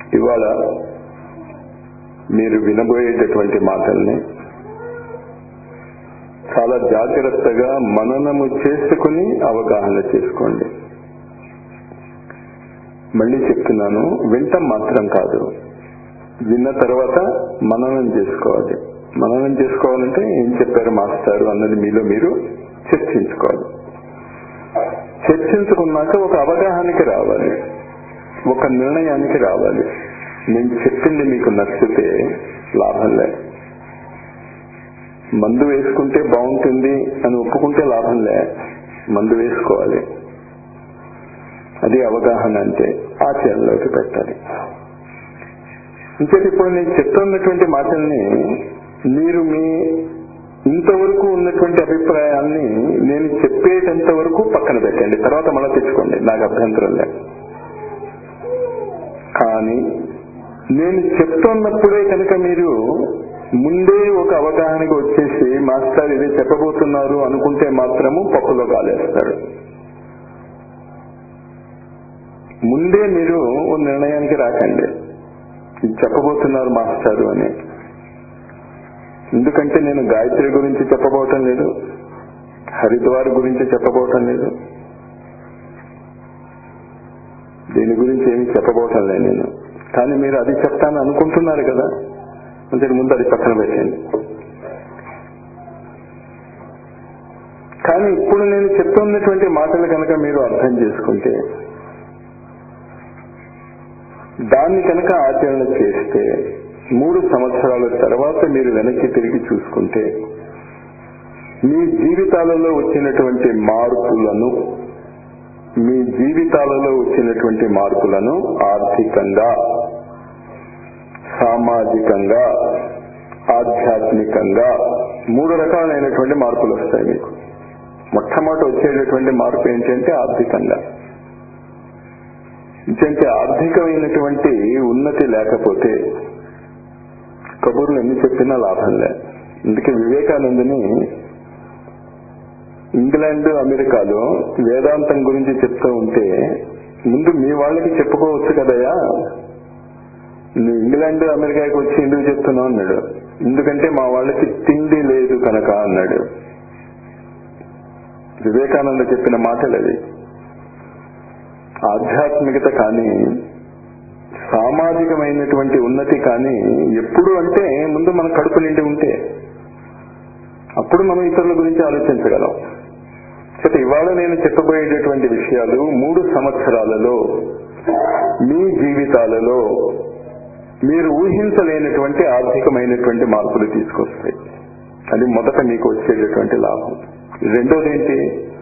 ఇవాళ మీరు వినబోయేటటువంటి మాటల్ని చాలా జాగ్రత్తగా మననము చేసుకుని అవగాహన చేసుకోండి మళ్ళీ చెప్తున్నాను వింటం మాత్రం కాదు విన్న తర్వాత మననం చేసుకోవాలి మననం చేసుకోవాలంటే ఏం చెప్పారు మాస్టారు అన్నది మీలో మీరు చర్చించుకోవాలి చర్చించుకున్నాక ఒక అవగాహనకి రావాలి ఒక నిర్ణయానికి రావాలి నేను చెప్పింది మీకు నచ్చితే లాభం లే మందు వేసుకుంటే బాగుంటుంది అని ఒప్పుకుంటే లాభం లే మందు వేసుకోవాలి అది అవగాహన అంటే ఆచరణలోకి పెట్టాలి ఇంకేది ఇప్పుడు నేను చెప్తున్నటువంటి మాటల్ని మీరు మీ ఇంతవరకు ఉన్నటువంటి అభిప్రాయాల్ని నేను చెప్పేటంత వరకు పక్కన పెట్టండి తర్వాత మళ్ళీ తెచ్చుకోండి నాకు అభ్యంతరం లేదు కానీ నేను చెప్తున్నప్పుడే కనుక మీరు ముందే ఒక అవగాహనకు వచ్చేసి మాస్టర్ ఇది చెప్పబోతున్నారు అనుకుంటే మాత్రము పప్పులో కాలేస్తాడు ముందే మీరు ఓ నిర్ణయానికి రాకండి ఇది చెప్పబోతున్నారు మాస్టారు అని ఎందుకంటే నేను గాయత్రి గురించి చెప్పబోవటం లేదు హరిద్వార్ గురించి చెప్పబోవటం లేదు దీని గురించి ఏమి చెప్పబోవటం లేదు నేను కానీ మీరు అది చెప్తాను అనుకుంటున్నారు కదా అంటే ముందు అది పక్కన పెట్టండి కానీ ఇప్పుడు నేను చెప్తున్నటువంటి మాటలు కనుక మీరు అర్థం చేసుకుంటే దాన్ని కనుక ఆచరణ చేస్తే మూడు సంవత్సరాల తర్వాత మీరు వెనక్కి తిరిగి చూసుకుంటే మీ జీవితాలలో వచ్చినటువంటి మార్పులను మీ జీవితాలలో వచ్చినటువంటి మార్పులను ఆర్థికంగా సామాజికంగా ఆధ్యాత్మికంగా మూడు రకాలైనటువంటి మార్పులు వస్తాయి మీకు మొట్టమొదటి వచ్చేటటువంటి మార్పు ఏంటంటే ఆర్థికంగా ఎందుకంటే ఆర్థికమైనటువంటి ఉన్నతి లేకపోతే కబుర్లు ఎన్ని చెప్పినా లాభం లే అందుకే వివేకానందని ఇంగ్లాండ్ అమెరికాలో వేదాంతం గురించి చెప్తూ ఉంటే ముందు మీ వాళ్ళకి చెప్పుకోవచ్చు కదయా నువ్వు ఇంగ్లాండ్ అమెరికాకి వచ్చి ఎందుకు చెప్తున్నావు అన్నాడు ఎందుకంటే మా వాళ్ళకి తిండి లేదు కనుక అన్నాడు వివేకానంద చెప్పిన మాటలు అది ఆధ్యాత్మికత కానీ సామాజికమైనటువంటి ఉన్నతి కానీ ఎప్పుడు అంటే ముందు మన కడుపు నిండి ఉంటే అప్పుడు మనం ఇతరుల గురించి ఆలోచించగలం అయితే ఇవాళ నేను చెప్పబోయేటటువంటి విషయాలు మూడు సంవత్సరాలలో మీ జీవితాలలో మీరు ఊహించలేనటువంటి ఆర్థికమైనటువంటి మార్పులు తీసుకొస్తాయి అది మొదట మీకు వచ్చేటటువంటి లాభం రెండోది ఏంటి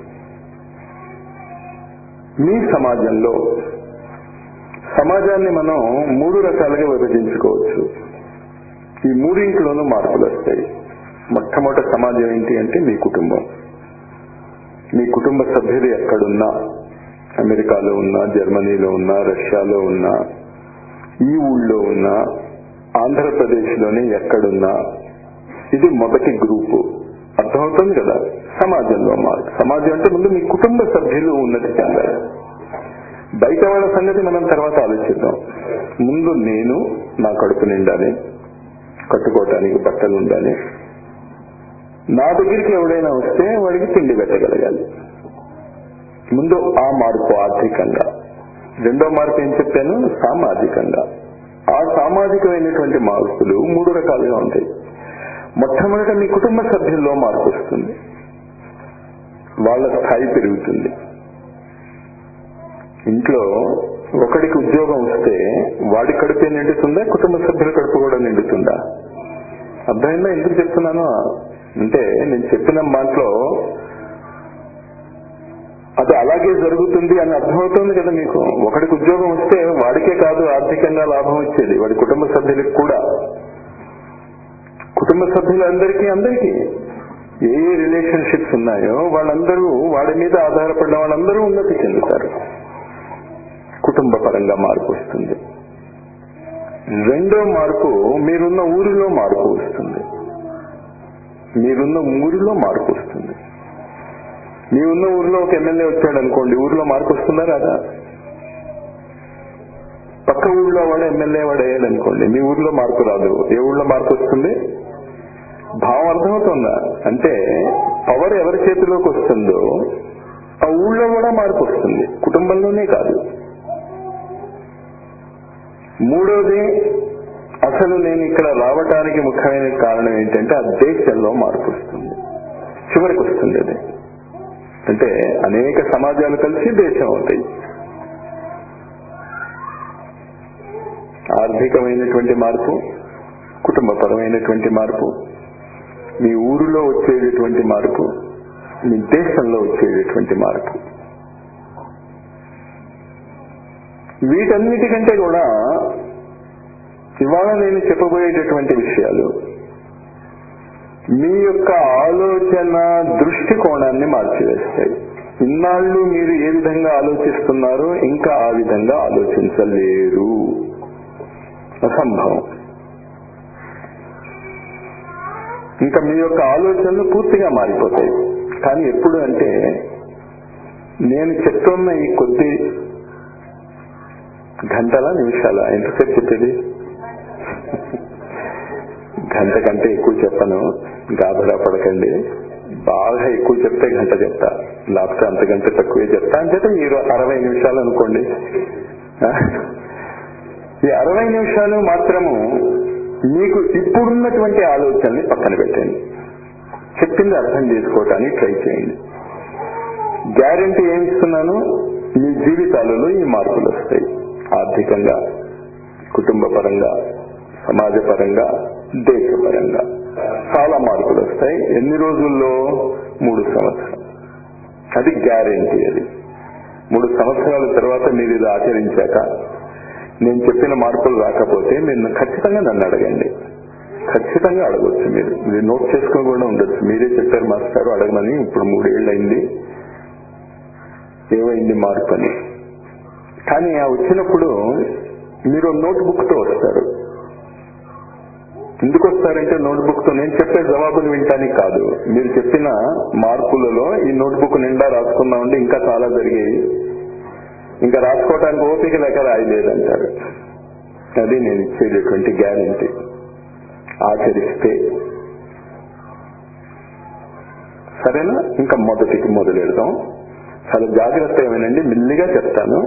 మీ సమాజంలో సమాజాన్ని మనం మూడు రకాలుగా విభజించుకోవచ్చు ఈ మూడింట్లోనూ మార్పులు వస్తాయి మొట్టమొదటి సమాజం ఏంటి అంటే మీ కుటుంబం మీ కుటుంబ సభ్యులు ఎక్కడున్నా అమెరికాలో ఉన్నా జర్మనీలో ఉన్నా రష్యాలో ఉన్నా ఈ ఊళ్ళో ఉన్నా ఆంధ్రప్రదేశ్లోనే ఎక్కడున్నా ఇది మొదటి గ్రూపు అర్థమవుతుంది కదా సమాజంలో మార్పు సమాజం అంటే ముందు మీ కుటుంబ సభ్యులు ఉన్నతి చెందాలి బయట వాళ్ళ సంగతి మనం తర్వాత ఆలోచిద్దాం ముందు నేను నా కడుపు నిండాలి కట్టుకోవటానికి బట్టలు ఉండాలి నా దగ్గరికి ఎవడైనా వస్తే వాడికి తిండి పెట్టగలగాలి ముందు ఆ మార్పు ఆర్థికంగా రెండో మార్పు ఏం చెప్పాను సామాజికంగా ఆ సామాజికమైనటువంటి మార్పులు మూడు రకాలుగా ఉంటాయి మొట్టమొదట మీ కుటుంబ సభ్యుల్లో మార్పు వస్తుంది వాళ్ళ స్థాయి పెరుగుతుంది ఇంట్లో ఒకడికి ఉద్యోగం వస్తే వాడి కడుపు నిండుతుందా కుటుంబ సభ్యుల కడుపు కూడా నిండుతుందా అర్థమైందా ఎందుకు చెప్తున్నాను అంటే నేను చెప్పిన మాటలో అది అలాగే జరుగుతుంది అని అర్థమవుతుంది కదా మీకు ఒకడికి ఉద్యోగం వస్తే వాడికే కాదు ఆర్థికంగా లాభం వచ్చేది వాడి కుటుంబ సభ్యులకు కూడా కుటుంబ సభ్యులందరికీ అందరికీ ఏ ఏ రిలేషన్షిప్స్ ఉన్నాయో వాళ్ళందరూ వాడి మీద ఆధారపడిన వాళ్ళందరూ ఉన్నతి చెందుతారు కుటుంబ పరంగా మార్పు వస్తుంది రెండో మార్పు మీరున్న ఊరిలో మార్పు వస్తుంది మీరున్న ఊరిలో మార్పు వస్తుంది మీ ఉన్న ఊరిలో ఒక ఎమ్మెల్యే వచ్చాడు అనుకోండి ఊరిలో మార్పు వస్తుందా రాదా పక్క ఊళ్ళో వాడు ఎమ్మెల్యే వాడు అయ్యాడనుకోండి మీ ఊర్లో మార్పు రాదు ఏ ఊళ్ళో మార్పు వస్తుంది భావం అర్థమవుతుందా అంటే పవర్ ఎవరి చేతిలోకి వస్తుందో ఆ ఊళ్ళో కూడా మార్పు వస్తుంది కుటుంబంలోనే కాదు మూడోది అసలు నేను ఇక్కడ రావటానికి ముఖ్యమైన కారణం ఏంటంటే ఆ దేశంలో మార్పు వస్తుంది చివరికి వస్తుంది అది అంటే అనేక సమాజాలు కలిసి దేశం అవుతాయి ఆర్థికమైనటువంటి మార్పు కుటుంబపరమైనటువంటి మార్పు మీ ఊరిలో వచ్చేటటువంటి మార్పు మీ దేశంలో వచ్చేటటువంటి మార్పు వీటన్నిటికంటే కూడా ఇవాళ నేను చెప్పబోయేటటువంటి విషయాలు మీ యొక్క ఆలోచన దృష్టికోణాన్ని మార్చివేస్తాయి ఇన్నాళ్ళు మీరు ఏ విధంగా ఆలోచిస్తున్నారో ఇంకా ఆ విధంగా ఆలోచించలేరు అసంభవం ఇంకా మీ యొక్క ఆలోచనలు పూర్తిగా మారిపోతాయి కానీ ఎప్పుడు అంటే నేను చెప్తున్న ఈ కొద్ది గంటల నిమిషాల ఎంతసేపు చెప్పేది గంట కంటే ఎక్కువ చెప్పను గాబరా పడకండి బాగా ఎక్కువ చెప్తే గంట చెప్తా లేకపోతే అంతకంటే తక్కువే చెప్తా అంటే మీరు అరవై నిమిషాలు అనుకోండి ఈ అరవై నిమిషాలు మాత్రము మీకు ఇప్పుడున్నటువంటి ఆలోచనని పక్కన పెట్టండి చెప్పింది అర్థం చేసుకోవటానికి ట్రై చేయండి గ్యారంటీ ఏమి ఇస్తున్నాను మీ జీవితాలలో ఈ మార్పులు వస్తాయి ఆర్థికంగా కుటుంబ పరంగా సమాజపరంగా దేశపరంగా చాలా మార్పులు వస్తాయి ఎన్ని రోజుల్లో మూడు సంవత్సరాలు అది గ్యారంటీ అది మూడు సంవత్సరాల తర్వాత మీరు ఇది ఆచరించాక నేను చెప్పిన మార్పులు రాకపోతే మీరు ఖచ్చితంగా నన్ను అడగండి ఖచ్చితంగా అడగొచ్చు మీరు మీరు నోట్ చేసుకుని కూడా ఉండొచ్చు మీరే చెప్పారు మాస్టారు అడగమని ఇప్పుడు మూడేళ్ళు అయింది ఏమైంది మార్పు అని కానీ ఆ వచ్చినప్పుడు మీరు నోట్ బుక్ తో వస్తారు ఎందుకు వస్తారంటే నోట్బుక్ తో నేను చెప్పే జవాబులు వింటానికి కాదు మీరు చెప్పిన మార్పులలో ఈ నోట్బుక్ నిండా రాసుకున్నామంటే ఇంకా చాలా జరిగాయి ఇంకా రాసుకోవడానికి ఓపిక లేక రాయలేదంటారు అది నేను ఇచ్చేటటువంటి గ్యారంటీ ఆచరిస్తే సరేనా ఇంకా మొదటికి మొదలెడదాం చాలా జాగ్రత్త ఏమేనండి మెల్లిగా చెప్తాను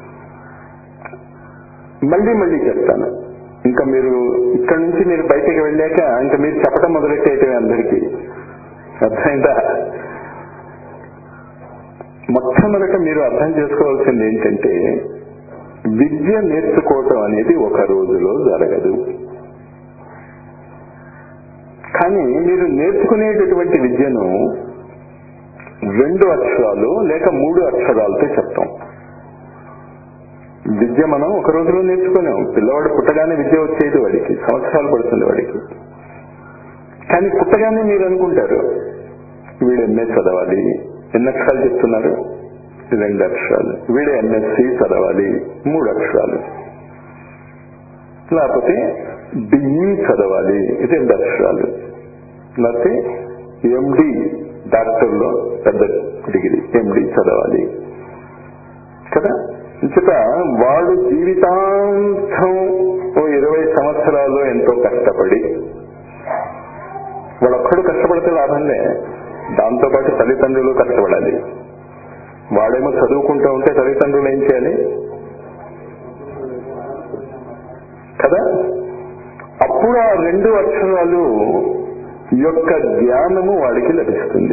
మళ్ళీ మళ్ళీ చెప్తాను ఇంకా మీరు ఇక్కడ నుంచి మీరు బయటికి వెళ్ళాక ఇంకా మీరు చెప్పడం మొదలెట్టేయటమే అందరికీ అర్థమైందా మొట్టమొదట మీరు అర్థం చేసుకోవాల్సింది ఏంటంటే విద్య నేర్చుకోవటం అనేది ఒక రోజులో జరగదు కానీ మీరు నేర్చుకునేటటువంటి విద్యను రెండు అక్షరాలు లేక మూడు అక్షరాలతో చెప్తాం విద్య మనం ఒక రోజులో నేర్చుకున్నాం పిల్లవాడు పుట్టగానే విద్య వచ్చేది వాడికి సంవత్సరాలు పడుతుంది వాడికి కానీ పుట్టగానే మీరు అనుకుంటారు వీడు ఎంఏ చదవాలి ఎన్ని అక్షరాలు చెప్తున్నారు రెండు అక్షరాలు వీడు ఎంఎస్సి చదవాలి మూడు అక్షరాలు లేకపోతే బిఈ చదవాలి రెండు అక్షరాలు లేకపోతే ఎండి డాక్టర్లో పెద్ద డిగ్రీ ఎండి చదవాలి కదా ఇంచుక వాడు జీవితాంతం ఓ ఇరవై సంవత్సరాలు ఎంతో కష్టపడి వాడొక్కడు కష్టపడితే లాభంలే దాంతో పాటు తల్లిదండ్రులు కష్టపడాలి వాడేమో చదువుకుంటూ ఉంటే తల్లిదండ్రులు ఏం చేయాలి కదా అప్పుడు ఆ రెండు అక్షరాలు యొక్క జ్ఞానము వాడికి లభిస్తుంది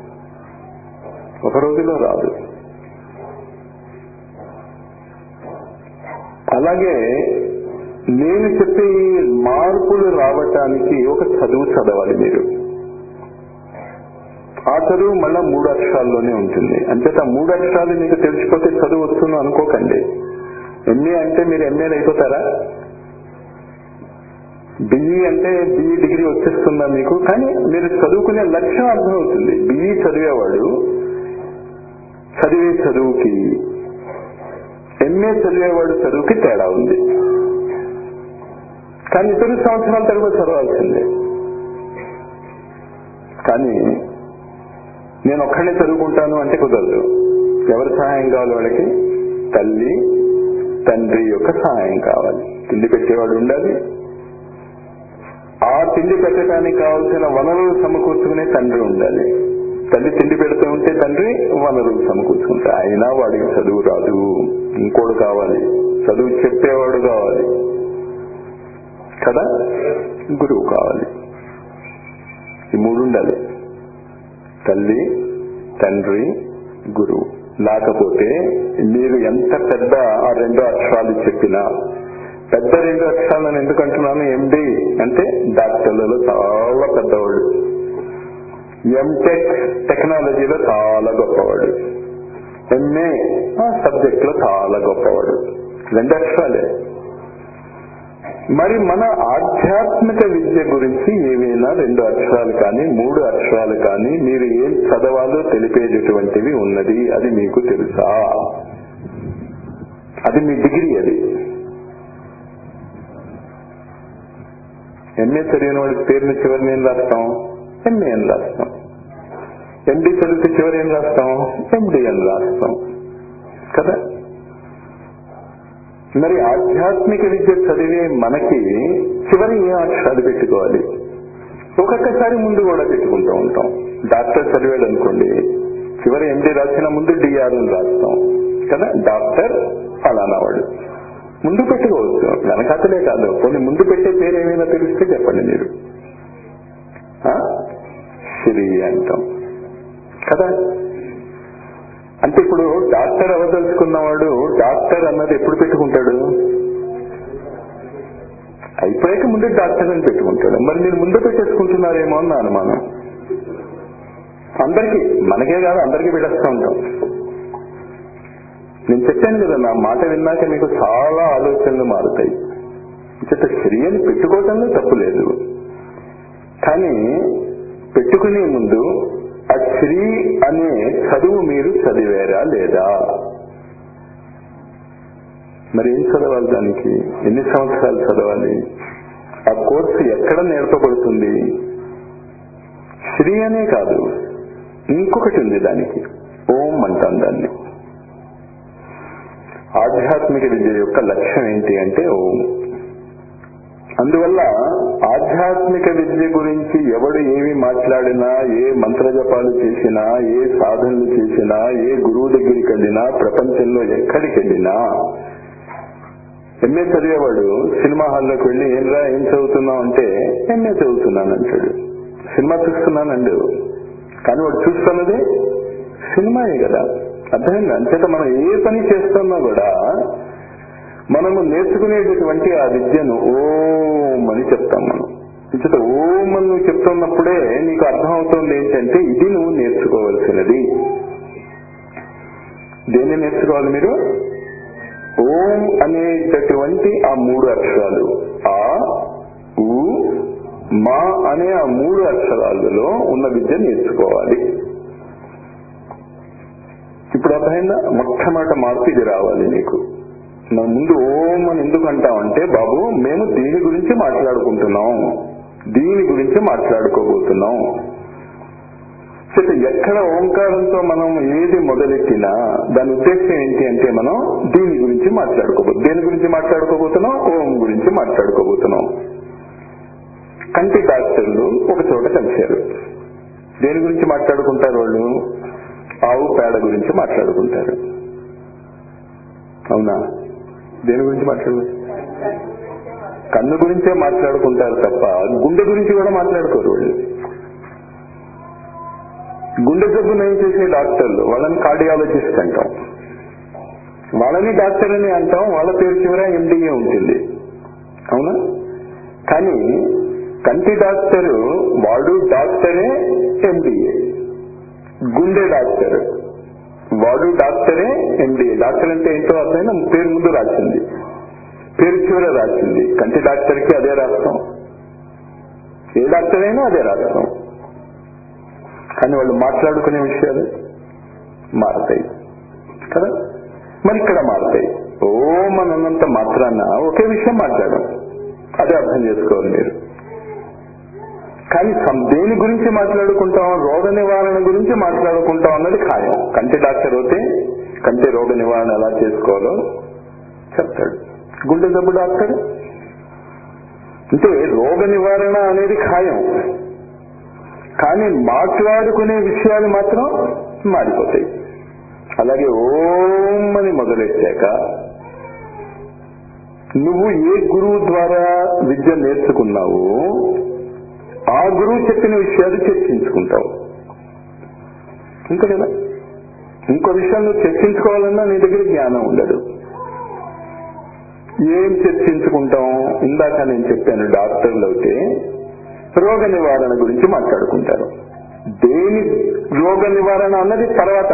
ఒక రోజులో రాదు అలాగే నేను చెప్పే ఈ మార్పులు రావటానికి ఒక చదువు చదవాలి మీరు ఆ చదువు మళ్ళా మూడు అక్షరాల్లోనే ఉంటుంది అంచేత మూడు అక్షరాలు మీకు తెలిసిపోతే చదువు వస్తుందో అనుకోకండి ఎంఏ అంటే మీరు ఎంఏలు అయిపోతారా బిఈ అంటే బిఈ డిగ్రీ వచ్చేస్తుందా మీకు కానీ మీరు చదువుకునే లక్ష్యం అర్థమవుతుంది బిఈ చదివేవాడు చదివే చదువుకి ఎంఏ చదివేవాడు చదువుకి తేడా ఉంది కానీ ఇతరు సంవత్సరాల తర్వాత చదవాల్సిందే కానీ నేను ఒక్కడే చదువుకుంటాను అంటే కుదరదు ఎవరి సహాయం కావాలి వాళ్ళకి తల్లి తండ్రి యొక్క సహాయం కావాలి తిండి పెట్టేవాడు ఉండాలి ఆ తిండి పెట్టడానికి కావాల్సిన వనరులు సమకూర్చుకునే తండ్రి ఉండాలి తల్లి తిండి పెడుతూ ఉంటే తండ్రి వనరులు సమకూర్చుకుంటే అయినా వాడికి చదువు రాదు ఇంకోడు కావాలి చదువు చెప్పేవాడు కావాలి కదా గురువు కావాలి ఈ మూడు ఉండాలి తల్లి తండ్రి గురువు లేకపోతే మీరు ఎంత పెద్ద ఆ రెండు అక్షరాలు చెప్పినా పెద్ద రెండు అక్షరాలను ఎందుకు అంటున్నాను ఎండి అంటే డాక్టర్లలో చాలా పెద్దవాడు ఎంటెక్ టెక్నాలజీలో చాలా గొప్పవాడు ఎంఏ ఆ సబ్జెక్ట్ లో చాలా గొప్పవాడు రెండు అక్షరాలే మరి మన ఆధ్యాత్మిక విద్య గురించి ఏవైనా రెండు అక్షరాలు కానీ మూడు అక్షరాలు కానీ మీరు ఏం చదవాలో తెలిపేటటువంటివి ఉన్నది అది మీకు తెలుసా అది మీ డిగ్రీ అది ఎంఏ చదివిన వాడి పేరుని చివరిని ఏం రాస్తాం ఎంఏ అని రాస్తాం ఎండి చదివితే చివరి ఏం రాస్తాం ఎండి అని రాస్తాం కదా మరి ఆధ్యాత్మిక విద్య చదివే మనకి చివరి ఏ అక్షరాలు పెట్టుకోవాలి ఒక్కొక్కసారి ముందు కూడా పెట్టుకుంటూ ఉంటాం డాక్టర్ చదివాడు అనుకోండి చివరి ఎండి రాసిన ముందు డిఆర్ అని రాస్తాం కదా డాక్టర్ ఫలానావాడు ముందు పెట్టుకోవచ్చు వెనకాతలే కాదు కొన్ని ముందు పెట్టే పేరు ఏమైనా తెలిస్తే చెప్పండి మీరు ఆ? శ్రీ అంటాం కదా అంటే ఇప్పుడు డాక్టర్ అవదలుచుకున్నవాడు డాక్టర్ అన్నది ఎప్పుడు పెట్టుకుంటాడు అయిపోయాక ముందు డాక్టర్ అని పెట్టుకుంటాడు మరి మీరు ముందు పెట్టేసుకుంటున్నారేమో అని నా అనుమానం అందరికీ మనకే కాదు అందరికీ పెట్టేస్తూ ఉంటాం నేను చెప్పాను కదా నా మాట విన్నాక మీకు చాలా ఆలోచనలు మారుతాయి చెత్త శ్రీ అని పెట్టుకోవటంలో తప్పు లేదు కానీ పెట్టుకునే ముందు ఆ శ్రీ అనే చదువు మీరు చదివారా లేదా మరి ఏం చదవాలి దానికి ఎన్ని సంవత్సరాలు చదవాలి ఆ కోర్సు ఎక్కడ నేర్పబడుతుంది శ్రీ అనే కాదు ఇంకొకటి ఉంది దానికి ఓం అంటాం దాన్ని ఆధ్యాత్మిక విద్య యొక్క లక్ష్యం ఏంటి అంటే ఓం అందువల్ల ఆధ్యాత్మిక విద్య గురించి ఎవడు ఏమి మాట్లాడినా ఏ మంత్రజపాలు చేసినా ఏ సాధనలు చేసినా ఏ గురువు దగ్గరికి వెళ్ళినా ప్రపంచంలో ఎక్కడికి వెళ్ళినా ఎంఏ చదివేవాడు సినిమా హాల్లోకి వెళ్ళి ఏంరా ఏం చదువుతున్నావు అంటే ఎంఏ చదువుతున్నాను అంటాడు సినిమా చూస్తున్నానండు కానీ వాడు చూస్తున్నది సినిమాయే కదా అర్థమైంది అంచేత మనం ఏ పని చేస్తున్నా కూడా మనము నేర్చుకునేటటువంటి ఆ విద్యను ఓం అని చెప్తాం మనం అంచేత ఓం అని నువ్వు చెప్తున్నప్పుడే నీకు అర్థమవుతుంది ఏంటంటే ఇది నువ్వు నేర్చుకోవలసినది దేన్ని నేర్చుకోవాలి మీరు ఓం అనేటటువంటి ఆ మూడు అక్షరాలు ఆ ఉ మా అనే ఆ మూడు అక్షరాలలో ఉన్న విద్య నేర్చుకోవాలి ఇప్పుడు అర్థమైందా మొట్టమొదట మార్పు ఇది రావాలి నీకు నా ముందు ఓం అని ఎందుకు అంటామంటే బాబు మేము దీని గురించి మాట్లాడుకుంటున్నాం దీని గురించి మాట్లాడుకోబోతున్నాం చేత ఎక్కడ ఓంకారంతో మనం ఏది మొదలెట్టినా దాని ఉద్దేశం ఏంటి అంటే మనం దీని గురించి మాట్లాడుకోబో దేని గురించి మాట్లాడుకోబోతున్నాం ఓం గురించి మాట్లాడుకోబోతున్నాం కంటి డాక్టర్లు ఒక చోట కలిశారు దేని గురించి మాట్లాడుకుంటారు వాళ్ళు ఆవు పేడ గురించి మాట్లాడుకుంటారు అవునా దేని గురించి మాట్లాడు కన్ను గురించే మాట్లాడుకుంటారు తప్ప గుండె గురించి కూడా మాట్లాడుకోరు వాళ్ళు గుండె జబ్బు నయం చేసే డాక్టర్లు వాళ్ళని కార్డియాలజిస్ట్ అంటాం వాళ్ళని డాక్టర్ అని అంటాం వాళ్ళ పేరు చివర ఎండిఏ ఉంటుంది అవునా కానీ కంటి డాక్టరు వాడు డాక్టరే ఎండిఏ గుండె డాక్టర్ వాడు డాక్టరే ఎండిఏ డాక్టర్ అంటే ఏంటో అర్థమైనా పేరు ముందు రాసింది పేరు చివర రాసింది కంటి డాక్టర్కి అదే రాస్తాం ఏ డాక్టర్ అయినా అదే రాస్తాం కానీ వాళ్ళు మాట్లాడుకునే విషయాలు మారతాయి కదా మరి ఇక్కడ మారతాయి ఓం అని అన్నంత మాత్రాన ఒకే విషయం మాట్లాడడం అదే అర్థం చేసుకోవాలి మీరు కానీ సం- దేని గురించి మాట్లాడుకుంటాం రోగ నివారణ గురించి మాట్లాడుకుంటాం అన్నది ఖాయం కంటి డాక్టర్ అయితే కంటి రోగ నివారణ ఎలా చేసుకోవాలో చెప్తాడు గుండె జబ్బు డాక్టర్ అంటే రోగ నివారణ అనేది ఖాయం కానీ మాట్లాడుకునే విషయాలు మాత్రం మారిపోతాయి అలాగే ఓం అని మొదలెట్టాక నువ్వు ఏ గురువు ద్వారా విద్య నేర్చుకున్నావో ఆ గురువు చెప్పిన విషయాలు చర్చించుకుంటావు అంతే కదా ఇంకో విషయం నువ్వు చర్చించుకోవాలన్నా నీ దగ్గర జ్ఞానం ఉండదు ఏం చర్చించుకుంటాం ఇందాక నేను చెప్పాను డాక్టర్లు అయితే రోగ నివారణ గురించి మాట్లాడుకుంటారు దేని రోగ నివారణ అన్నది తర్వాత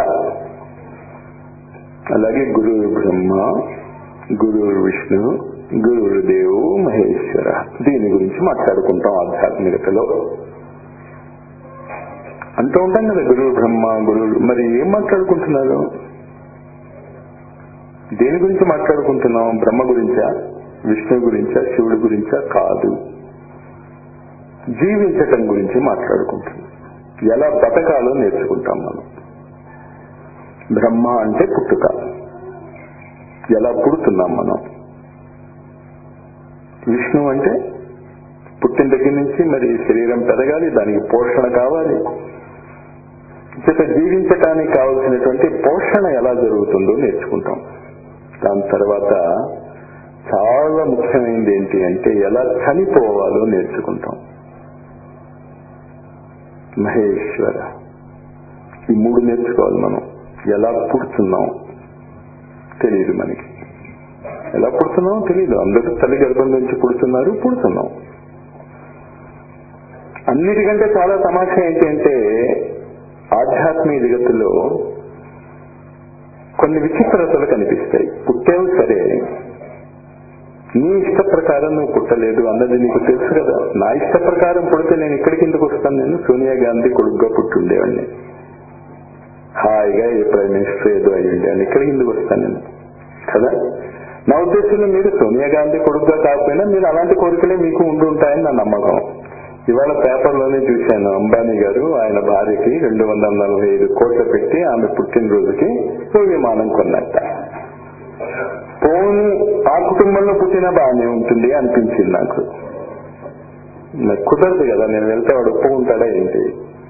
అలాగే గురువు బ్రహ్మ గురువు విష్ణు గురువు దేవు మహేశ్వర దీని గురించి మాట్లాడుకుంటాం ఆధ్యాత్మికతలో అంటూ ఉంటాం కదా గురువు బ్రహ్మ గురువు మరి ఏం మాట్లాడుకుంటున్నారు దేని గురించి మాట్లాడుకుంటున్నాం బ్రహ్మ గురించా విష్ణు గురించా శివుడి గురించా కాదు జీవించటం గురించి మాట్లాడుకుంటున్నాం ఎలా బతకాలో నేర్చుకుంటాం మనం బ్రహ్మ అంటే పుట్టుక ఎలా పుడుతున్నాం మనం విష్ణు అంటే పుట్టిన దగ్గర నుంచి మరి శరీరం పెరగాలి దానికి పోషణ కావాలి చేత జీవించటానికి కావలసినటువంటి పోషణ ఎలా జరుగుతుందో నేర్చుకుంటాం దాని తర్వాత చాలా ముఖ్యమైనది ఏంటి అంటే ఎలా చనిపోవాలో నేర్చుకుంటాం మహేశ్వర ఈ మూడు నేర్చుకోవాలి మనం ఎలా పుడుతున్నాం తెలియదు మనకి ఎలా పుడుతున్నాం తెలియదు అందరూ తల్లి గర్భం నుంచి పుడుతున్నారు పుడుతున్నాం అన్నిటికంటే చాలా తమాషా ఏంటి అంటే ఆధ్యాత్మిక జగత్తులో కొన్ని విచిత్రతలు కనిపిస్తాయి పుట్టావు సరే నీ ఇష్ట ప్రకారం నువ్వు పుట్టలేదు అన్నది నీకు తెలుసు కదా నా ఇష్ట ప్రకారం పుడితే నేను ఇక్కడికి ఎందుకు వస్తాను నేను సోనియా గాంధీ కొడుకుగా పుట్టుండేవాడిని హాయిగా ఏ ప్రైమ్ మినిస్టర్ ఏదో అయ్యి ఉండేవాడిని ఇక్కడికి ఎందుకు వస్తాను నేను కదా నా ఉద్దేశంలో మీరు సోనియా గాంధీ కొడుకుగా కాకపోయినా మీరు అలాంటి కోరికలే మీకు ఉండి ఉంటాయని నా నమ్మకం ఇవాళ పేపర్లోనే చూశాను అంబానీ గారు ఆయన భార్యకి రెండు వందల నలభై ఐదు కోట్లు పెట్టి ఆమె పుట్టినరోజుకి ఓ విమానం కొన్నట్ట పోను ఆ కుటుంబంలో పుట్టినా బాగానే ఉంటుంది అనిపించింది నాకు నాకు కుదరదు కదా నేను వెళ్తే వాడు ఒప్పుకుంటాడా ఏంటి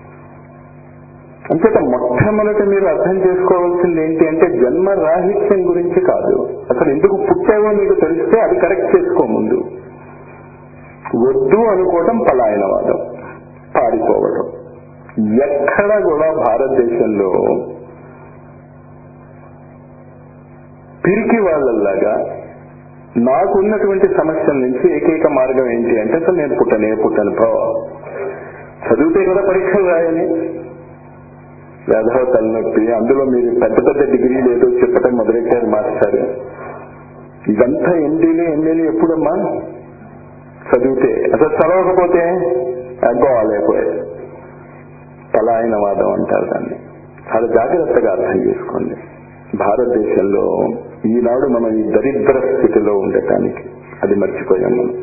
అంచేత మొట్టమొదటి మీరు అర్థం చేసుకోవాల్సింది ఏంటి అంటే జన్మ రాహిత్యం గురించి కాదు అసలు ఎందుకు పుట్టావో నీకు తెలిస్తే అది కరెక్ట్ చేసుకో ముందు వద్దు అనుకోవటం పలాయనవాదం పారిపోవడం ఎక్కడ కూడా భారతదేశంలో పిరికి వాళ్ళలాగా నాకున్నటువంటి సమస్యల నుంచి ఏకైక మార్గం ఏంటి అంటే అసలు నేను పుట్టనే పుట్టను పో చదివితే కదా పరీక్షలు రాయాలి వేధవ తలనొప్పి అందులో మీరు పెద్ద పెద్ద డిగ్రీలు ఏదో చెప్పటం మొదలెట్టారు మాస్టర్ ఇదంతా ఎండీలు ఎంఏలు ఎప్పుడమ్మా చదివితే అసలు చదవకపోతే అగ్గోవాలైపోయాయి పలాయనవాదం అంటారు దాన్ని చాలా జాగ్రత్తగా అర్థం చేసుకోండి భారతదేశంలో ఈనాడు మనం ఈ దరిద్ర స్థితిలో ఉండటానికి అది మర్చిపోయాం మనం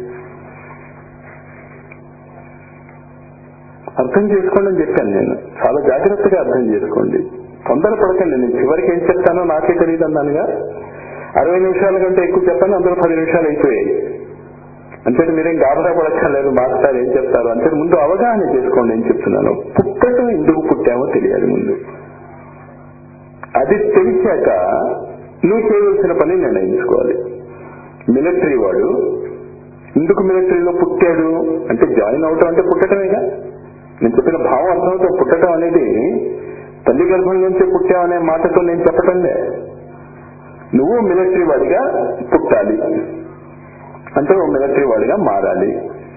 అర్థం చేసుకోండి అని చెప్పాను నేను చాలా జాగ్రత్తగా అర్థం చేసుకోండి తొందరపడకండి నేను చివరికి ఏం చెప్తానో నాకే తెలియదు అన్నానుగా అరవై నిమిషాల కంటే ఎక్కువ చెప్పాను అందులో పది నిమిషాలు అయిపోయాయి అంటే మీరేం గాబరా పడక్కర్లేదు మాస్టర్ ఏం చెప్తారు అంటే ముందు అవగాహన చేసుకోండి ఏం చెప్తున్నాను పుట్టడం ఎందుకు పుట్టామో తెలియాలి ముందు అది తెలిసాక నువ్వు చేయవలసిన పని నిర్ణయించుకోవాలి మిలిటరీ వాడు ఎందుకు మిలిటరీలో పుట్టాడు అంటే జాయిన్ అవటం అంటే పుట్టడమేగా నేను చెప్పిన భావం అర్థమవుతా పుట్టడం అనేది తల్లి గర్భం నుంచి పుట్టావనే మాటతో నేను చెప్పటంలే నువ్వు మిలిటరీ వాడిగా పుట్టాలి అంటే ఓ మిలిటరీ వాడిగా మారాలి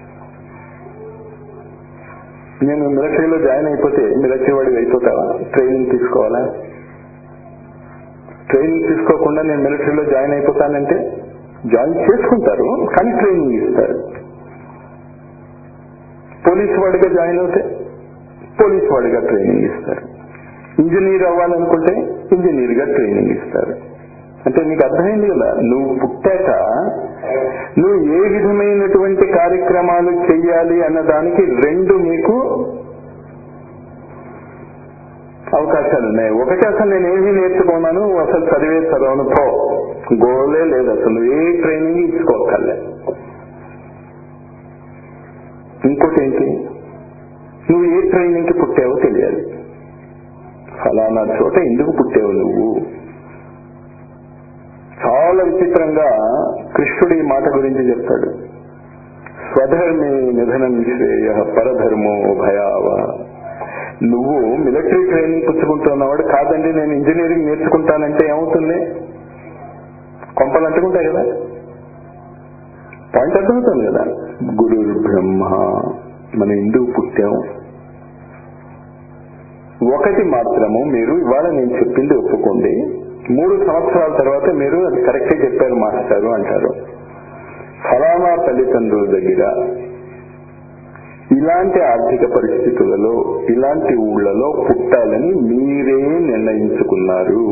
నేను మిలిటరీలో జాయిన్ అయిపోతే మిలిటరీ వాడిగా అయిపోతావా ట్రైనింగ్ తీసుకోవాలా ట్రైనింగ్ తీసుకోకుండా నేను మిలిటరీలో జాయిన్ అయిపోతానంటే జాయిన్ చేసుకుంటారు కానీ ట్రైనింగ్ ఇస్తారు పోలీస్ వాడిగా జాయిన్ అవుతే పోలీస్ వాడిగా ట్రైనింగ్ ఇస్తారు ఇంజనీర్ అవ్వాలనుకుంటే ఇంజనీర్ గా ట్రైనింగ్ ఇస్తారు అంటే నీకు అర్థమైంది కదా నువ్వు పుట్టాక నువ్వు ఏ విధమైనటువంటి కార్యక్రమాలు చెయ్యాలి అన్న దానికి రెండు మీకు అవకాశాలు ఉన్నాయి ఒకటి అసలు నేను ఏమీ నేర్చుకున్నాను అసలు చదివే చదవను పో గోలే లేదు అసలు ఏ ట్రైనింగ్ ఇచ్చుకోకర్లే ఇంకోటి ఏంటి నువ్వు ఏ ట్రైనింగ్ కి పుట్టావో తెలియాలి ఫలానా చోట ఎందుకు పుట్టావు నువ్వు చాలా విచిత్రంగా కృష్ణుడు ఈ మాట గురించి చెప్తాడు స్వధర్మే నిధనం శ్రేయ పరధర్మో భయావ నువ్వు మిలిటరీ ట్రైనింగ్ పుచ్చుకుంటున్నవాడు కాదండి నేను ఇంజనీరింగ్ నేర్చుకుంటానంటే ఏమవుతుంది కొంపలు అంటుకుంటాయి కదా పాయింట్ అర్థమవుతుంది కదా గురు బ్రహ్మ మనం ఎందుకు పుట్టాం ఒకటి మాత్రము మీరు ఇవాళ నేను చెప్పింది ఒప్పుకోండి మూడు సంవత్సరాల తర్వాత మీరు అది కరెక్టే చెప్పారు మాస్టారు అంటారు ఫలానా తల్లిదండ్రుల దగ్గర ఇలాంటి ఆర్థిక పరిస్థితులలో ఇలాంటి ఊళ్ళలో పుట్టాలని మీరే నిర్ణయించుకున్నారు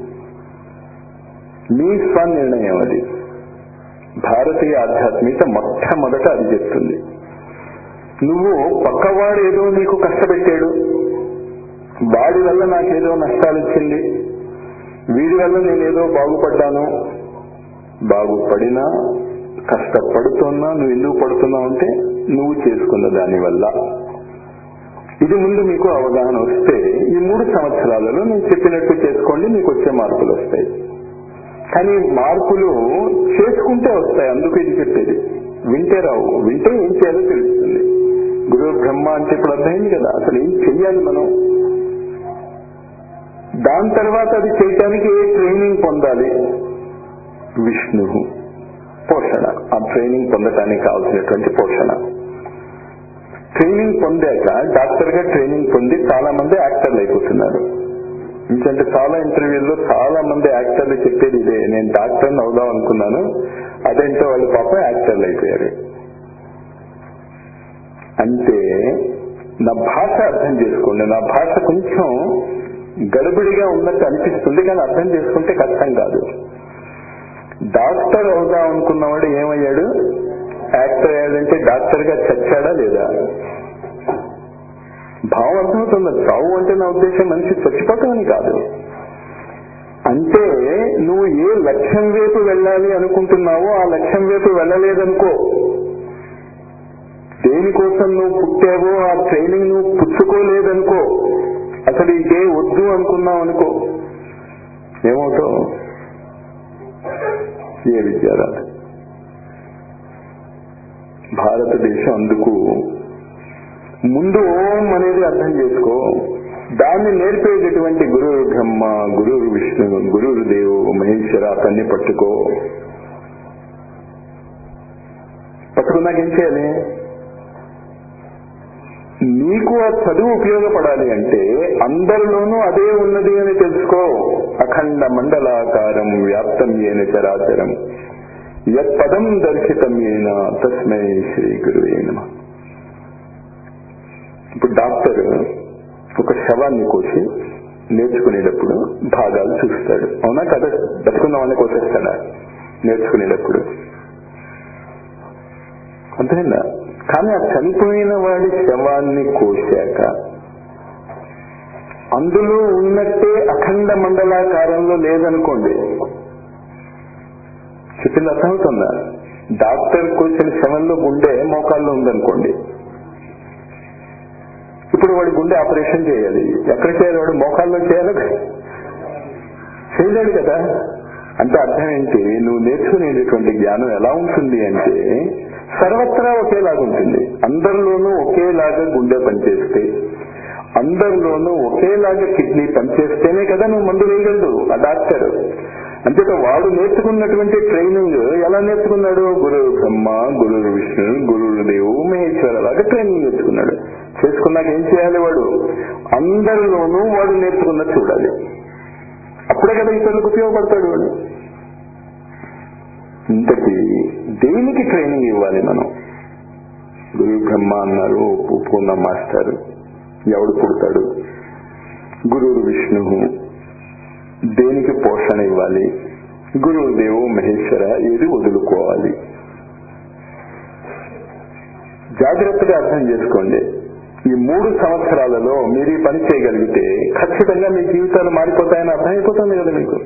మీ స్వనిర్ణయం అది భారతీయ ఆధ్యాత్మిక మొట్టమొదట అది చెప్తుంది నువ్వు పక్కవాడు ఏదో నీకు కష్టపెట్టాడు వాడి వల్ల నాకేదో నష్టాలు వచ్చింది వీడి వల్ల నేనేదో బాగుపడ్డాను బాగుపడినా కష్టపడుతున్నా నువ్వు ఎందుకు పడుతున్నావు అంటే నువ్వు చేసుకున్న దాని వల్ల ఇది ముందు మీకు అవగాహన వస్తే ఈ మూడు సంవత్సరాలలో నేను చెప్పినట్టు చేసుకోండి మీకు వచ్చే మార్పులు వస్తాయి కానీ మార్పులు చేసుకుంటే వస్తాయి అందుకు ఇది చెప్పేది వింటే రావు వింటే ఏం చేయాలో తెలుస్తుంది గురు బ్రహ్మ అంటే ఇప్పుడు అర్థమైంది కదా అసలు ఏం చెయ్యాలి మనం దాని తర్వాత అది చేయటానికి ఏ ట్రైనింగ్ పొందాలి విష్ణు పోషణ ఆ ట్రైనింగ్ పొందటానికి కావాల్సినటువంటి పోషణ ట్రైనింగ్ పొందాక డాక్టర్ గా ట్రైనింగ్ పొంది చాలా మంది యాక్టర్లు అయిపోతున్నారు ఎందుకంటే చాలా ఇంటర్వ్యూల్లో చాలా మంది యాక్టర్లు చెప్పేది ఇదే నేను డాక్టర్ని అవుదాం అనుకున్నాను అదేంటో వాళ్ళు పాప యాక్టర్లు అయిపోయారు అంటే నా భాష అర్థం చేసుకోండి నా భాష కొంచెం గడబిడిగా ఉన్నట్టు అనిపిస్తుంది కానీ అర్థం చేసుకుంటే కష్టం కాదు డాక్టర్ అవుదాం అనుకున్నవాడు ఏమయ్యాడు యాక్టర్ అయ్యాడంటే డాక్టర్ గా చచ్చాడా లేదా భావం అర్థమవుతుంది చావు అంటే నా ఉద్దేశం మనిషి చచ్చిపోతామని కాదు అంటే నువ్వు ఏ లక్ష్యం వైపు వెళ్ళాలి అనుకుంటున్నావో ఆ లక్ష్యం వైపు వెళ్ళలేదనుకో దేనికోసం నువ్వు పుట్టావో ఆ ట్రైనింగ్ నువ్వు పుచ్చుకోలేదనుకో అసలు ఇదే వద్దు అనుకున్నావు అనుకో ఏమవుతావు ఏ విద్యారాలు భారతదేశం అందుకు ముందు ఓం అనేది అర్థం చేసుకో దాన్ని నేర్పేటటువంటి గురువు బ్రహ్మ గురువు విష్ణు గురువు దేవు మహేశ్వర అతన్ని పట్టుకో పట్టుకున్నాక ఏం చేయాలి నీకు ఆ చదువు ఉపయోగపడాలి అంటే అందరిలోనూ అదే ఉన్నది అని తెలుసుకో అఖండ మండలాకారం వ్యాప్తం ఏన చరాచరం యత్పదం దర్శితం ఏన తస్మై శ్రీ గురువే నమ ఇప్పుడు డాక్టర్ ఒక శవాన్ని కోసి నేర్చుకునేటప్పుడు భాగాలు చూస్తాడు అవునా కదా బతుకున్న వాడిని కోసేస్తాడా నేర్చుకునేటప్పుడు అంతేనా కానీ ఆ చనిపోయిన వాడి శవాన్ని కోశాక అందులో ఉన్నట్టే అఖండ మండలాకారంలో లేదనుకోండి చెప్పింది అర్థమవుతుందా డాక్టర్ కోసిన శవంలో గుండె మోకాల్లో ఉందనుకోండి ఇప్పుడు వాడి గుండె ఆపరేషన్ చేయాలి ఎక్కడ చేయాలి వాడు మోకాల్లో చేయాలి చేయలేడు కదా అంటే అర్థం ఏంటి నువ్వు నేర్చుకునేటటువంటి జ్ఞానం ఎలా ఉంటుంది అంటే సర్వత్రా ఒకేలాగా ఉంటుంది అందరిలోనూ ఒకేలాగా గుండె పనిచేస్తే అందరిలోనూ ఒకేలాగా కిడ్నీ పనిచేస్తేనే కదా నువ్వు మందు వేయగలడు ఆ డాక్టర్ అంతేత వాడు నేర్చుకున్నటువంటి ట్రైనింగ్ ఎలా నేర్చుకున్నాడు గురు బ్రహ్మ గురు విష్ణు గురువు దేవు మహేశ్వర లాగా ట్రైనింగ్ నేర్చుకున్నాడు చేసుకున్నాక ఏం చేయాలి వాడు అందరిలోనూ వాడు నేర్చుకున్నది చూడాలి అప్పుడే కదా ఇతరులకు ఉపయోగపడతాడు వాడు ఇంతకీ దేనికి ట్రైనింగ్ ఇవ్వాలి మనం గురు బ్రహ్మ అన్నారు పూర్ణ మాస్టర్ ఎవడు పుడతాడు గురువు విష్ణు దేనికి పోషణ ఇవ్వాలి గురువు దేవు మహేశ్వర ఏది వదులుకోవాలి జాగ్రత్తగా అర్థం చేసుకోండి ఈ మూడు సంవత్సరాలలో మీరు ఈ పని చేయగలిగితే ఖచ్చితంగా మీ జీవితాలు మారిపోతాయని అర్థమైపోతుంది కదా మీకు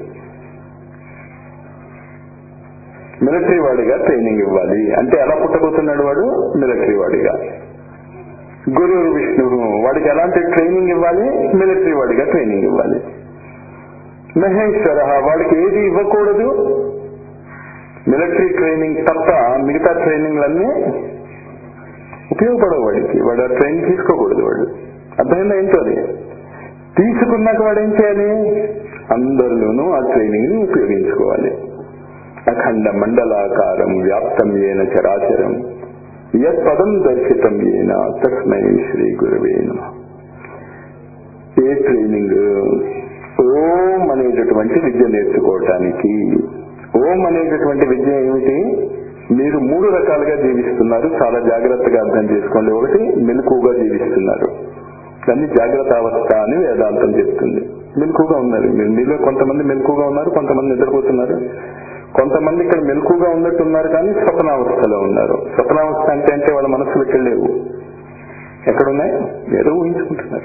మిలిటరీ వాడిగా ట్రైనింగ్ ఇవ్వాలి అంటే ఎలా పుట్టబోతున్నాడు వాడు మిలిటరీ వాడిగా గురు విష్ణు వాడికి ఎలాంటి ట్రైనింగ్ ఇవ్వాలి మిలిటరీ వాడిగా ట్రైనింగ్ ఇవ్వాలి మహేశ్వర వాడికి ఏది ఇవ్వకూడదు మిలిటరీ ట్రైనింగ్ తప్ప మిగతా ట్రైనింగ్లన్నీ ఉపయోగపడవు వాడికి వాడు ఆ ట్రైనింగ్ తీసుకోకూడదు వాడు అర్థమైందా ఏంటో అది తీసుకున్నాక వాడు ఏం చేయాలి అందరిలోనూ ఆ ట్రైనింగ్ ని ఉపయోగించుకోవాలి అఖండ మండలాకారం వ్యాప్తం ఏన చరాచరం యత్ పదం దర్శితం ఏన తస్మై శ్రీ గురువే నమః ఏ ట్రైనింగ్ ఓం అనేటటువంటి విద్య నేర్చుకోవటానికి ఓం అనేటటువంటి విద్య ఏమిటి మీరు మూడు రకాలుగా జీవిస్తున్నారు చాలా జాగ్రత్తగా అర్థం చేసుకోండి ఒకటి మెలకుగా జీవిస్తున్నారు దాన్ని జాగ్రత్త అవస్థ అని వేదాంతం చెప్తుంది మెలకుగా ఉన్నారు మీరు మీలో కొంతమంది మెలకుగా ఉన్నారు కొంతమంది నిద్రపోతున్నారు కొంతమంది ఇక్కడ మెలకుగా ఉన్నట్టు ఉన్నారు కానీ స్వప్నావస్థలో ఉన్నారు స్వప్నావస్థ అంటే అంటే వాళ్ళ మనసులకు వెళ్ళేవు ఎక్కడున్నాయి ఏదో ఊహించుకుంటున్నారు